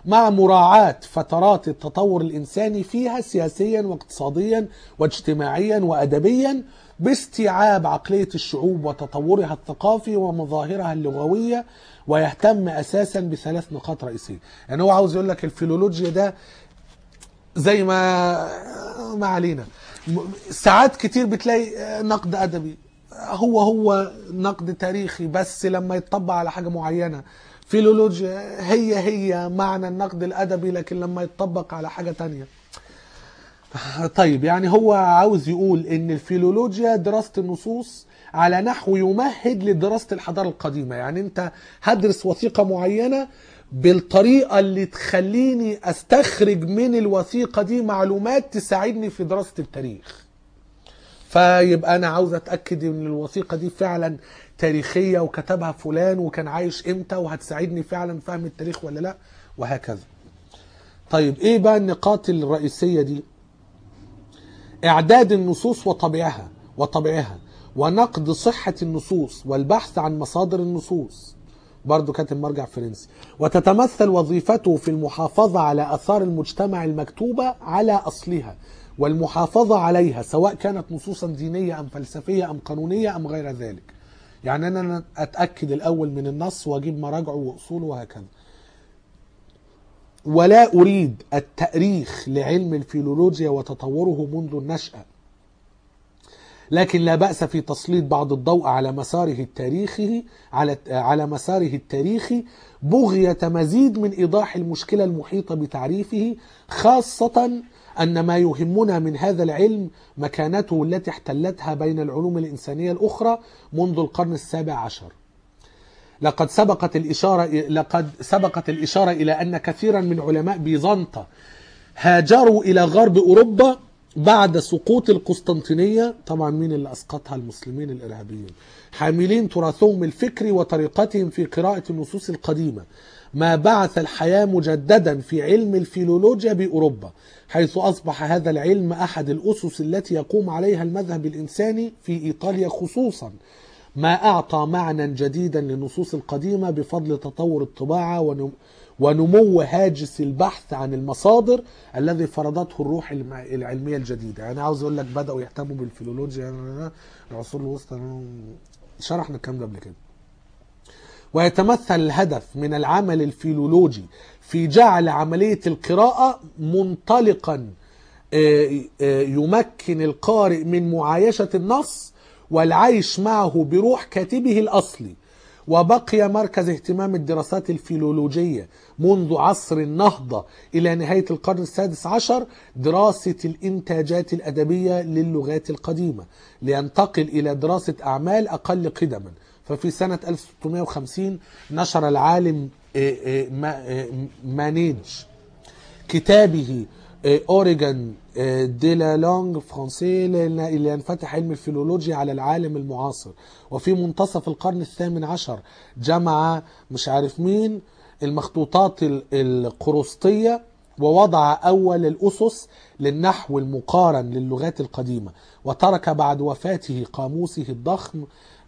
مع مراعاة فترات التطور الإنساني فيها سياسيا واقتصاديا واجتماعيا وأدبيا باستيعاب عقلية الشعوب وتطورها الثقافي ومظاهرها اللغوية ويهتم أساسا بثلاث نقاط رئيسية يعني هو عاوز يقول لك الفيلولوجيا ده زي ما ما علينا م- ساعات كتير بتلاقي نقد ادبي هو هو نقد تاريخي بس لما يتطبق على حاجه معينه فيلولوجيا هي هي معنى النقد الادبي لكن لما يتطبق على حاجه تانية طيب يعني هو عاوز يقول ان الفيلولوجيا دراسه النصوص على نحو يمهد لدراسه الحضاره القديمه يعني انت هدرس وثيقه معينه بالطريقه اللي تخليني استخرج من الوثيقه دي معلومات تساعدني في دراسه التاريخ فيبقى انا عاوز اتاكد ان الوثيقه دي فعلا تاريخيه وكتبها فلان وكان عايش امتى وهتساعدني فعلا في فهم التاريخ ولا لا وهكذا طيب ايه بقى النقاط الرئيسيه دي اعداد النصوص وطبعها وطبعها ونقد صحة النصوص والبحث عن مصادر النصوص برضو كاتب مرجع فرنسي وتتمثل وظيفته في المحافظة على أثار المجتمع المكتوبة على أصلها والمحافظة عليها سواء كانت نصوصا دينية أم فلسفية أم قانونية أم غير ذلك يعني أنا أتأكد الأول من النص وأجيب مراجعه وأصوله وهكذا ولا أريد التأريخ لعلم الفيلولوجيا وتطوره منذ النشأة لكن لا بأس في تسليط بعض الضوء على مساره التاريخي على على مساره التاريخي بغية مزيد من إيضاح المشكلة المحيطة بتعريفه خاصة أن ما يهمنا من هذا العلم مكانته التي احتلتها بين العلوم الإنسانية الأخرى منذ القرن السابع عشر لقد سبقت الإشارة لقد سبقت الإشارة إلى أن كثيرا من علماء بيزنطة هاجروا إلى غرب أوروبا بعد سقوط القسطنطينية طبعا مين اللي أسقطها المسلمين الإرهابيين حاملين تراثهم الفكري وطريقتهم في قراءة النصوص القديمة ما بعث الحياة مجددا في علم الفيلولوجيا بأوروبا حيث أصبح هذا العلم أحد الأسس التي يقوم عليها المذهب الإنساني في إيطاليا خصوصا ما أعطى معنى جديدا للنصوص القديمة بفضل تطور الطباعة ونم ونمو هاجس البحث عن المصادر الذي فرضته الروح العلميه الجديده يعني عاوز اقول لك بداوا يهتموا بالفيلولوجيا يعني العصور الوسطى شرحنا الكلام ده قبل كده ويتمثل الهدف من العمل الفيلولوجي في جعل عمليه القراءه منطلقا يمكن القارئ من معايشه النص والعيش معه بروح كاتبه الاصلي وبقي مركز اهتمام الدراسات الفيلولوجية منذ عصر النهضة إلى نهاية القرن السادس عشر دراسة الإنتاجات الأدبية للغات القديمة لينتقل إلى دراسة أعمال أقل قدما ففي سنة 1650 نشر العالم مانيج كتابه اوريجان دي لا لونج فرانسي اللي ينفتح علم الفيلولوجيا على العالم المعاصر وفي منتصف القرن الثامن عشر جمع مش عارف مين المخطوطات القرسطية ووضع أول الأسس للنحو المقارن للغات القديمة وترك بعد وفاته قاموسه الضخم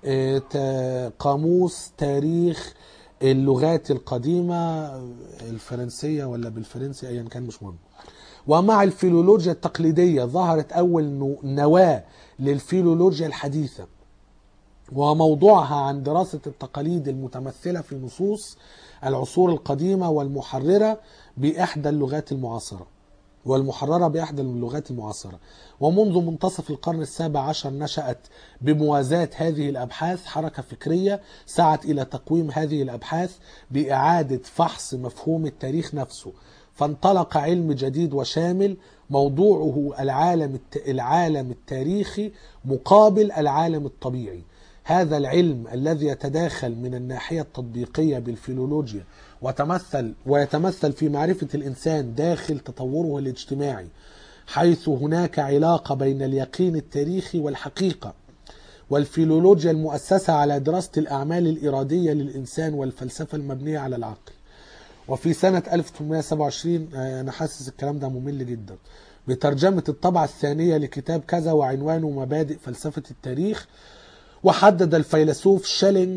قاموس تاريخ اللغات القديمة الفرنسية ولا بالفرنسي أيا كان مش مهم ومع الفيلولوجيا التقليدية ظهرت أول نواة للفيلولوجيا الحديثة وموضوعها عن دراسة التقاليد المتمثلة في نصوص العصور القديمة والمحررة بإحدى اللغات المعاصرة والمحررة بإحدى اللغات المعاصرة ومنذ منتصف القرن السابع عشر نشأت بموازاة هذه الأبحاث حركة فكرية سعت إلى تقويم هذه الأبحاث بإعادة فحص مفهوم التاريخ نفسه فانطلق علم جديد وشامل موضوعه العالم العالم التاريخي مقابل العالم الطبيعي هذا العلم الذي يتداخل من الناحية التطبيقية بالفيلولوجيا وتمثل ويتمثل في معرفة الإنسان داخل تطوره الاجتماعي حيث هناك علاقة بين اليقين التاريخي والحقيقة والفيلولوجيا المؤسسة على دراسة الأعمال الإرادية للإنسان والفلسفة المبنية على العقل وفي سنة 1827 أنا حاسس الكلام ده ممل جدا بترجمة الطبعة الثانية لكتاب كذا وعنوانه مبادئ فلسفة التاريخ وحدد الفيلسوف شيلينج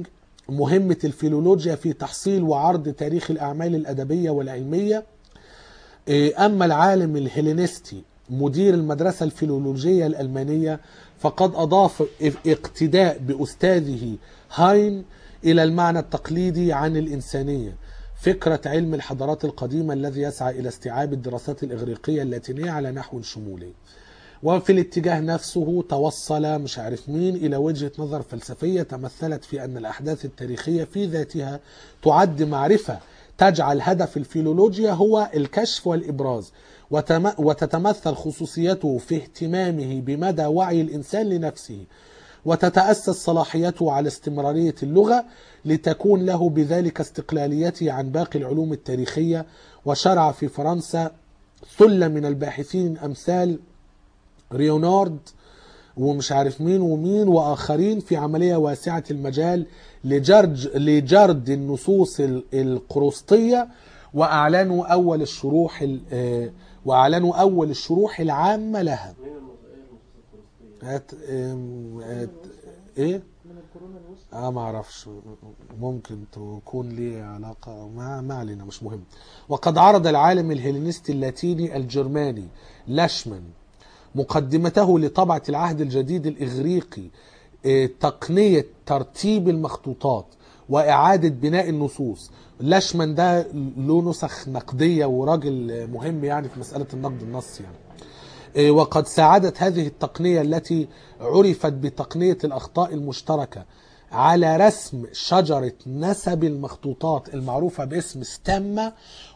مهمة الفيلولوجيا في تحصيل وعرض تاريخ الأعمال الأدبية والعلمية إيه، أما العالم الهيلينستي مدير المدرسة الفيلولوجية الألمانية فقد أضاف اقتداء بأستاذه هاين إلى المعنى التقليدي عن الإنسانية فكرة علم الحضارات القديمة الذي يسعى إلى استيعاب الدراسات الإغريقية اللاتينية على نحو شمولي وفي الاتجاه نفسه توصل مش عارف مين إلى وجهة نظر فلسفية تمثلت في أن الأحداث التاريخية في ذاتها تعد معرفة تجعل هدف الفيلولوجيا هو الكشف والإبراز وتم- وتتمثل خصوصيته في اهتمامه بمدى وعي الإنسان لنفسه وتتأسس صلاحيته على استمرارية اللغة لتكون له بذلك استقلاليته عن باقي العلوم التاريخية وشرع في فرنسا ثلة من الباحثين أمثال ريونارد ومش عارف مين ومين واخرين في عمليه واسعه المجال لجرج لجرد النصوص ال- القرسطيه واعلنوا اول الشروح ال- آه، واعلنوا اول الشروح العامه لها مين الموضوعية النصوص الفلسطينية؟ هات آم، هات ايه من القرون الوسطى اه ما اعرفش ممكن تكون ليه علاقه ما ما علينا مش مهم وقد عرض العالم الهيلينستي اللاتيني الجرماني لاشمان مقدمته لطبعة العهد الجديد الإغريقي آه، تقنية ترتيب المخطوطات وإعادة بناء النصوص لاشمان ده له نسخ نقدية وراجل آه، مهم يعني في مسألة النقد النصي يعني آه، وقد ساعدت هذه التقنية التي عرفت بتقنية الأخطاء المشتركة على رسم شجرة نسب المخطوطات المعروفة باسم ستامة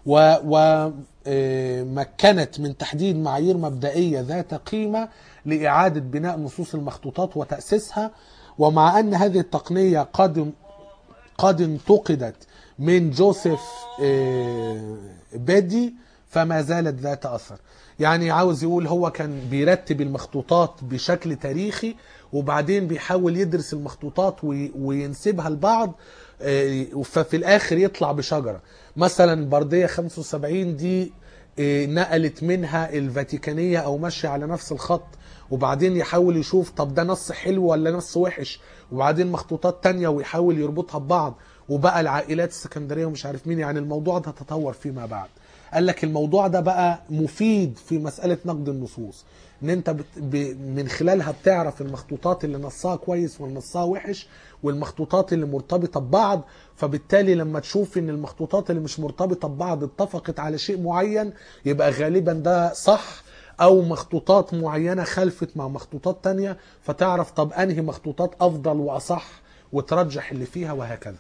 ومكنت من تحديد معايير مبدئية ذات قيمة لإعادة بناء نصوص المخطوطات وتأسيسها ومع أن هذه التقنية قد قد انتقدت من جوزيف آه، بيدي فما زالت ذات اثر يعني عاوز يقول هو كان بيرتب المخطوطات بشكل تاريخي وبعدين بيحاول يدرس المخطوطات وي- وينسبها لبعض آه، ففي الاخر يطلع بشجره مثلا برديه 75 دي آه، نقلت منها الفاتيكانيه او ماشيه على نفس الخط وبعدين يحاول يشوف طب ده نص حلو ولا نص وحش وبعدين مخطوطات تانية ويحاول يربطها ببعض وبقى العائلات السكندرية ومش عارف مين يعني الموضوع ده تطور فيما بعد قال لك الموضوع ده بقى مفيد في مسألة نقد النصوص ان انت بت ب من خلالها بتعرف المخطوطات اللي نصها كويس واللي نصها وحش والمخطوطات اللي مرتبطة ببعض فبالتالي لما تشوف ان المخطوطات اللي مش مرتبطة ببعض اتفقت على شيء معين يبقى غالبا ده صح او مخطوطات معينة خلفت مع مخطوطات تانية فتعرف طب انهي مخطوطات افضل واصح وترجح اللي فيها وهكذا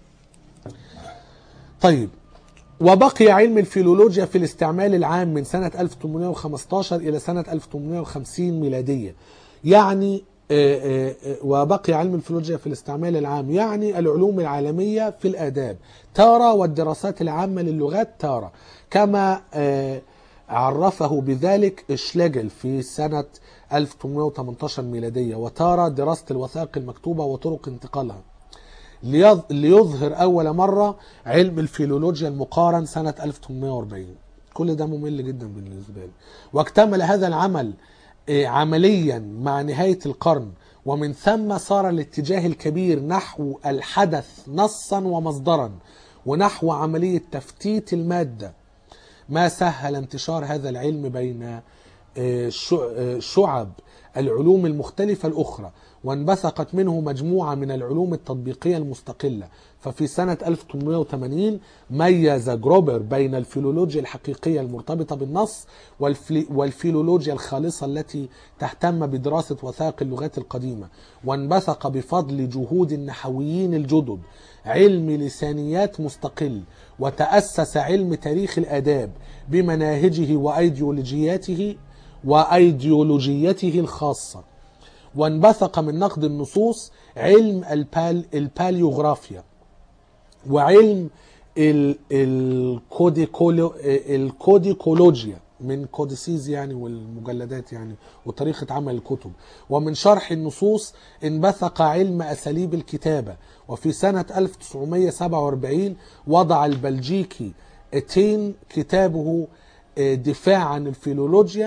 طيب وبقي علم الفيلولوجيا في الاستعمال العام من سنة 1815 إلى سنة 1850 ميلادية يعني آه، آه، آه، وبقي علم الفيلولوجيا في الاستعمال العام يعني العلوم العالمية في الآداب تارة والدراسات العامة للغات تارة كما آه، عرفه بذلك شليجل في سنة 1818 ميلادية وتارة دراسة الوثائق المكتوبة وطرق انتقالها ليظ- ليظهر أول مرة علم الفيلولوجيا المقارن سنة 1840 كل ده ممل جدا بالنسبة لي واكتمل هذا العمل آه، عمليا مع نهاية القرن ومن ثم صار الاتجاه الكبير نحو الحدث نصا ومصدرا ونحو عملية تفتيت المادة ما سهل انتشار هذا العلم بين آه، شع- آه، شعب العلوم المختلفة الأخرى وانبثقت منه مجموعة من العلوم التطبيقية المستقلة ففي سنة 1880 ميز جروبر بين الفيلولوجيا الحقيقية المرتبطة بالنص والفلي- والفيلولوجيا الخالصة التي تهتم بدراسة وثائق اللغات القديمة وانبثق بفضل جهود النحويين الجدد علم لسانيات مستقل وتأسس علم تاريخ الآداب بمناهجه وأيديولوجياته وأيديولوجيته الخاصة وانبثق من نقد النصوص علم البال الباليوغرافيا وعلم ال- الكوديكولو الكوديكولوجيا من كوديسيز يعني والمجلدات يعني وطريقة عمل الكتب ومن شرح النصوص انبثق علم أساليب الكتابة وفي سنة 1947 وضع البلجيكي اتين كتابه دفاع عن الفيلولوجيا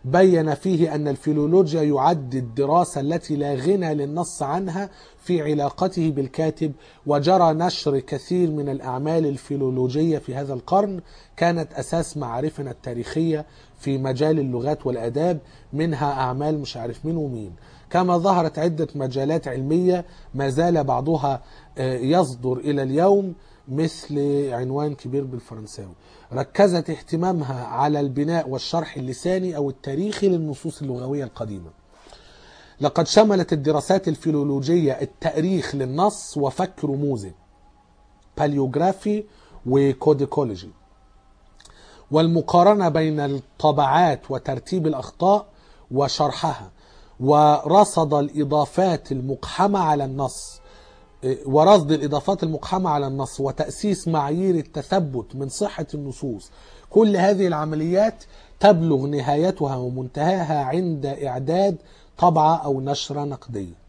بين فيه أن الفيلولوجيا يعد الدراسة التي لا غنى للنص عنها في علاقته بالكاتب وجرى نشر كثير من الأعمال الفيلولوجية في هذا القرن كانت أساس معارفنا التاريخية في مجال اللغات والآداب منها أعمال مش عارف مين ومين كما ظهرت عدة مجالات علمية ما زال بعضها آه، يصدر إلى اليوم مثل عنوان كبير بالفرنساوي ركزت اهتمامها على البناء والشرح اللساني أو التاريخي للنصوص اللغوية القديمة لقد شملت الدراسات الفيلولوجية التأريخ للنص وفك رموزه باليوغرافي وكوديكولوجي والمقارنة بين الطبعات وترتيب الأخطاء وشرحها ورصد الإضافات المقحمة على النص ورصد الإضافات المقحمة على النص وتأسيس معايير التثبت من صحة النصوص كل هذه العمليات تبلغ نهايتها ومنتهاها عند إعداد طبعة أو نشرة نقدية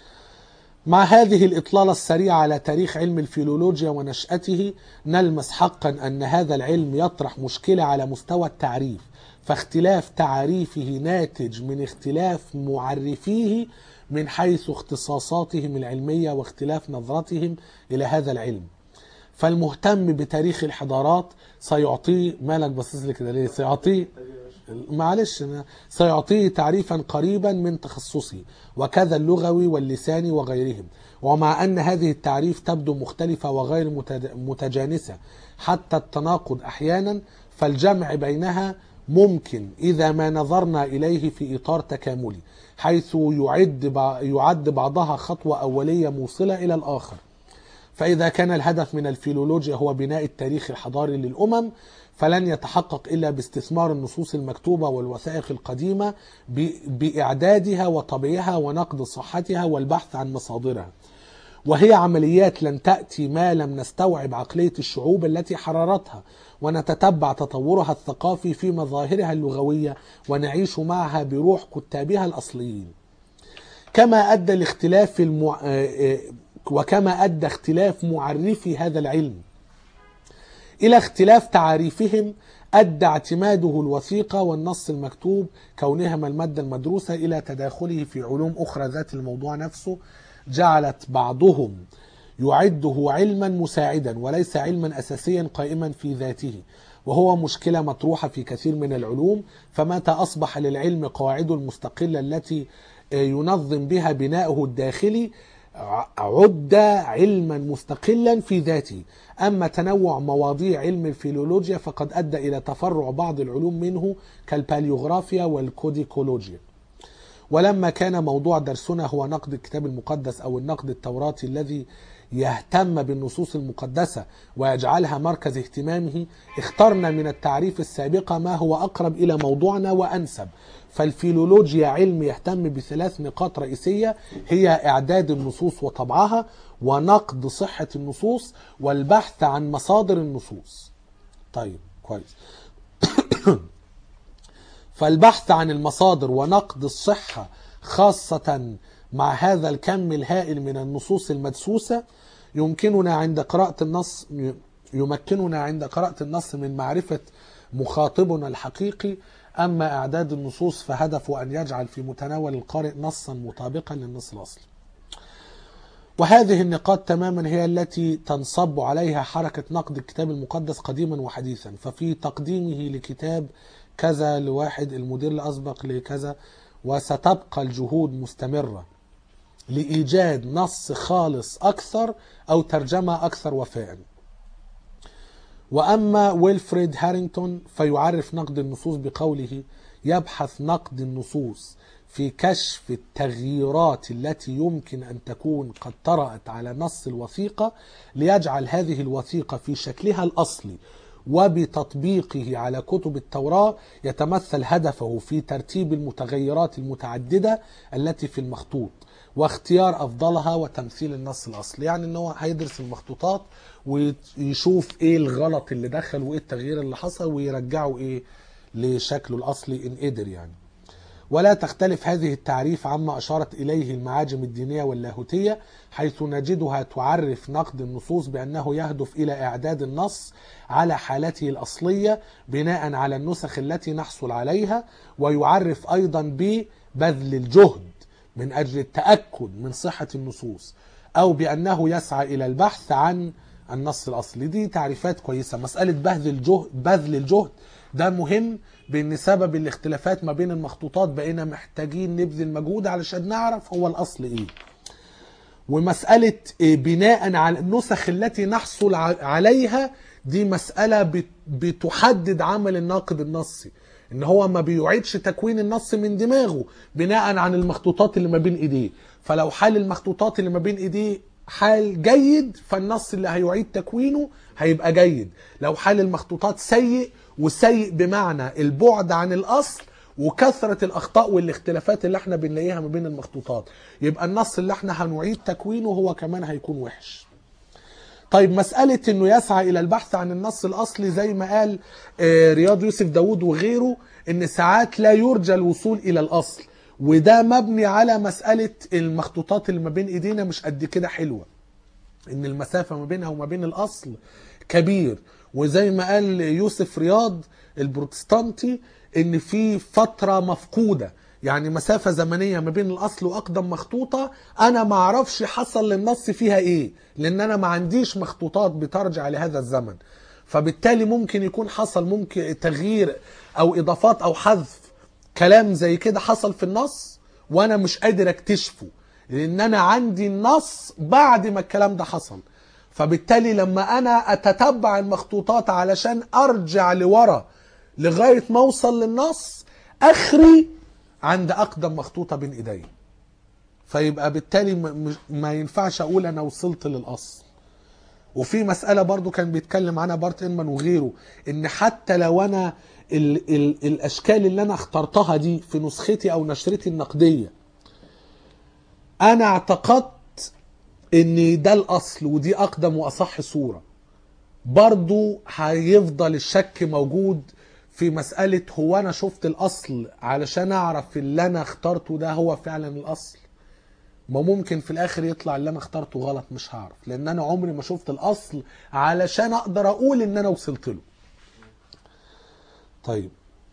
مع هذه الإطلالة السريعة على تاريخ علم الفيلولوجيا ونشأته نلمس حقا أن هذا العلم يطرح مشكلة على مستوى التعريف فاختلاف تعريفه ناتج من اختلاف معرفيه من حيث اختصاصاتهم العلمية واختلاف نظرتهم إلى هذا العلم فالمهتم بتاريخ الحضارات سيعطيه مالك باصص لي كده ليه سيعطيه معلش أنا سيعطيه تعريفا قريبا من تخصصه وكذا اللغوي واللساني وغيرهم ومع أن هذه التعريف تبدو مختلفة وغير متد- متجانسة حتى التناقض أحيانا فالجمع بينها ممكن إذا ما نظرنا إليه في إطار تكاملي حيث يعد بع- يعد بعضها خطوة أولية موصلة إلى الآخر فإذا كان الهدف من الفيلولوجيا هو بناء التاريخ الحضاري للأمم فلن يتحقق إلا باستثمار النصوص المكتوبة والوثائق القديمة ب- بإعدادها وطبعها ونقد صحتها والبحث عن مصادرها وهي عمليات لن تأتي ما لم نستوعب عقلية الشعوب التي حررتها ونتتبع تطورها الثقافي في مظاهرها اللغوية ونعيش معها بروح كتابها الأصليين كما أدى الاختلاف المع... آه، آه، وكما أدى اختلاف معرفي هذا العلم إلى اختلاف تعاريفهم أدى اعتماده الوثيقة والنص المكتوب كونهما المادة المدروسة إلى تداخله في علوم أخرى ذات الموضوع نفسه جعلت بعضهم يعده علما مساعدا وليس علما أساسيا قائما في ذاته وهو مشكلة مطروحة في كثير من العلوم فمتى أصبح للعلم قواعده المستقلة التي ينظم بها بناؤه الداخلي عد علما مستقلا في ذاته أما تنوع مواضيع علم الفيلولوجيا فقد أدى إلى تفرع بعض العلوم منه كالباليوغرافيا والكوديكولوجيا ولما كان موضوع درسنا هو نقد الكتاب المقدس أو النقد التوراتي الذي يهتم بالنصوص المقدسة ويجعلها مركز اهتمامه اخترنا من التعريف السابقة ما هو أقرب إلى موضوعنا وأنسب فالفيلولوجيا علم يهتم بثلاث نقاط رئيسية هي إعداد النصوص وطبعها ونقد صحة النصوص والبحث عن مصادر النصوص طيب كويس فالبحث عن المصادر ونقد الصحة خاصة مع هذا الكم الهائل من النصوص المدسوسة يمكننا عند قراءة النص يمكننا عند قراءة النص من معرفة مخاطبنا الحقيقي أما إعداد النصوص فهدفه أن يجعل في متناول القارئ نصا مطابقا للنص الأصلي وهذه النقاط تماما هي التي تنصب عليها حركة نقد الكتاب المقدس قديما وحديثا ففي تقديمه لكتاب كذا لواحد المدير الأسبق لكذا وستبقى الجهود مستمرة لإيجاد نص خالص أكثر أو ترجمة أكثر وفاء وأما ويلفريد هارينغتون فيعرف نقد النصوص بقوله يبحث نقد النصوص في كشف التغييرات التي يمكن أن تكون قد طرأت على نص الوثيقة ليجعل هذه الوثيقة في شكلها الأصلي وبتطبيقه على كتب التوراة يتمثل هدفه في ترتيب المتغيرات المتعددة التي في المخطوط واختيار أفضلها وتمثيل النص الأصلي يعني أنه هيدرس المخطوطات ويشوف إيه الغلط اللي دخل وإيه التغيير اللي حصل ويرجعه إيه لشكله الأصلي إن قدر يعني ولا تختلف هذه التعريف عما أشارت إليه المعاجم الدينية واللاهوتية حيث نجدها تعرف نقد النصوص بأنه يهدف إلى إعداد النص على حالته الأصلية بناء على النسخ التي نحصل عليها ويعرف أيضا ببذل الجهد من أجل التأكد من صحة النصوص أو بأنه يسعى إلى البحث عن النص الأصلي دي تعريفات كويسة مسألة بذل الجهد, بذل الجهد ده مهم بان سبب الاختلافات ما بين المخطوطات بقينا محتاجين نبذل مجهود علشان نعرف هو الاصل ايه ومسألة بناء على النسخ التي نحصل عليها دي مسألة بت- بتحدد عمل الناقد النصي ان هو ما بيعيدش تكوين النص من دماغه بناء عن المخطوطات اللي ما بين ايديه فلو حال المخطوطات اللي ما بين ايديه حال جيد فالنص اللي هيعيد تكوينه هيبقى جيد لو حال المخطوطات سيء وسيء بمعنى البعد عن الاصل وكثرة الأخطاء والاختلافات اللي احنا بنلاقيها ما بين المخطوطات يبقى النص اللي احنا هنعيد تكوينه هو كمان هيكون وحش طيب مسألة انه يسعى الى البحث عن النص الاصلي زي ما قال آه، رياض يوسف داود وغيره ان ساعات لا يرجى الوصول الى الاصل وده مبني على مسألة المخطوطات اللي ما بين ايدينا مش قد كده حلوة ان المسافة ما بينها وما بين الاصل كبير وزي ما قال يوسف رياض البروتستانتي ان في فترة مفقودة يعني مسافة زمنية ما بين الاصل واقدم مخطوطة انا ما اعرفش حصل للنص فيها ايه لان انا ما عنديش مخطوطات بترجع لهذا الزمن فبالتالي ممكن يكون حصل ممكن تغيير او اضافات او حذف كلام زي كده حصل في النص وانا مش قادر اكتشفه لان انا عندي النص بعد ما الكلام ده حصل فبالتالي لما انا اتتبع المخطوطات علشان ارجع لورا لغايه ما اوصل للنص اخري عند اقدم مخطوطه بين ايدي فيبقى بالتالي م- مش- ما ينفعش اقول انا وصلت للاصل وفي مسألة برضو كان بيتكلم عنها بارت إنمان وغيره إن حتى لو أنا ال ال الأشكال اللي أنا اخترتها دي في نسختي أو نشرتي النقدية أنا اعتقدت إن ده الأصل ودي أقدم وأصح صورة برضو هيفضل الشك موجود في مسألة هو أنا شفت الأصل علشان أعرف اللي أنا اخترته ده هو فعلا الأصل ما ممكن في الاخر يطلع اللي انا اخترته غلط مش هعرف لان انا عمري ما شفت الاصل علشان اقدر اقول ان انا وصلت له طيب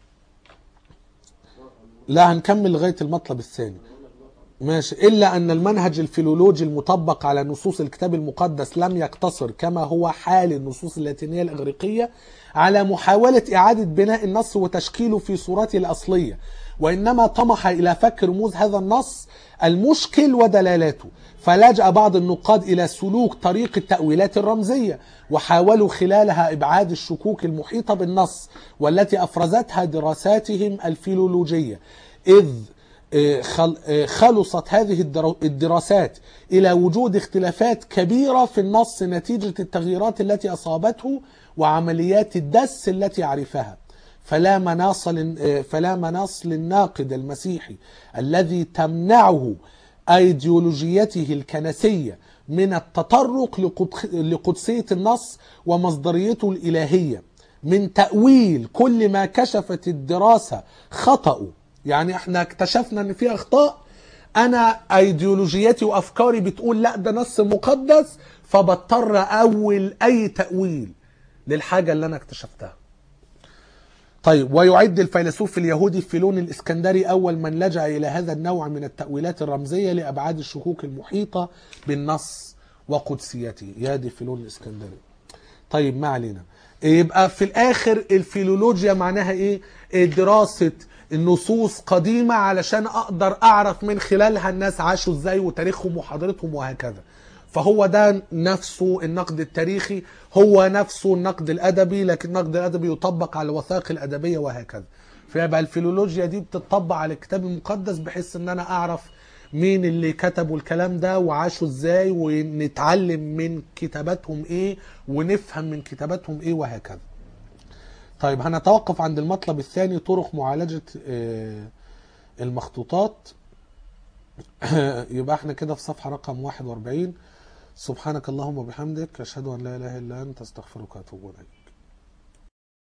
لا هنكمل لغايه المطلب الثاني ماشي الا ان المنهج الفيلولوجي المطبق على نصوص الكتاب المقدس لم يقتصر كما هو حال النصوص اللاتينيه الاغريقيه على محاوله اعاده بناء النص وتشكيله في صورته الاصليه وانما طمح الى فك رموز هذا النص المشكل ودلالاته فلجأ بعض النقاد الى سلوك طريق التأويلات الرمزيه وحاولوا خلالها ابعاد الشكوك المحيطه بالنص والتي افرزتها دراساتهم الفيلولوجيه اذ خل- خلصت هذه الدرا- الدراسات إلى وجود اختلافات كبيرة في النص نتيجة التغييرات التي أصابته وعمليات الدس التي عرفها فلا مناص لل- فلا مناص للناقد المسيحي الذي تمنعه أيديولوجيته الكنسية من التطرق لقد- لقدسية النص ومصدريته الإلهية من تأويل كل ما كشفت الدراسة خطأه يعني احنا اكتشفنا ان في اخطاء انا ايديولوجيتي وافكاري بتقول لا ده نص مقدس فبضطر اول اي تأويل للحاجة اللي انا اكتشفتها طيب ويعد الفيلسوف اليهودي فيلون الاسكندري اول من لجأ الى هذا النوع من التأويلات الرمزية لابعاد الشكوك المحيطة بالنص وقدسيته يا دي فيلون الاسكندري طيب ما علينا يبقى في الاخر الفيلولوجيا معناها ايه إيه دراسة النصوص قديمة علشان اقدر اعرف من خلالها الناس عاشوا ازاي وتاريخهم وحضارتهم وهكذا فهو ده نفسه النقد التاريخي هو نفسه النقد الادبي لكن النقد الادبي يطبق على الوثائق الادبيه وهكذا فيبقى الفيلولوجيا دي بتطبق على الكتاب المقدس بحيث ان انا اعرف مين اللي كتبوا الكلام ده وعاشوا ازاي ونتعلم من كتاباتهم ايه ونفهم من كتاباتهم ايه وهكذا طيب هنتوقف عند المطلب الثاني طرق معالجة آه، المخطوطات يبقى احنا كده في صفحة رقم 41 سبحانك اللهم وبحمدك أشهد أن لا إله إلا أنت أستغفرك وأتوب إليك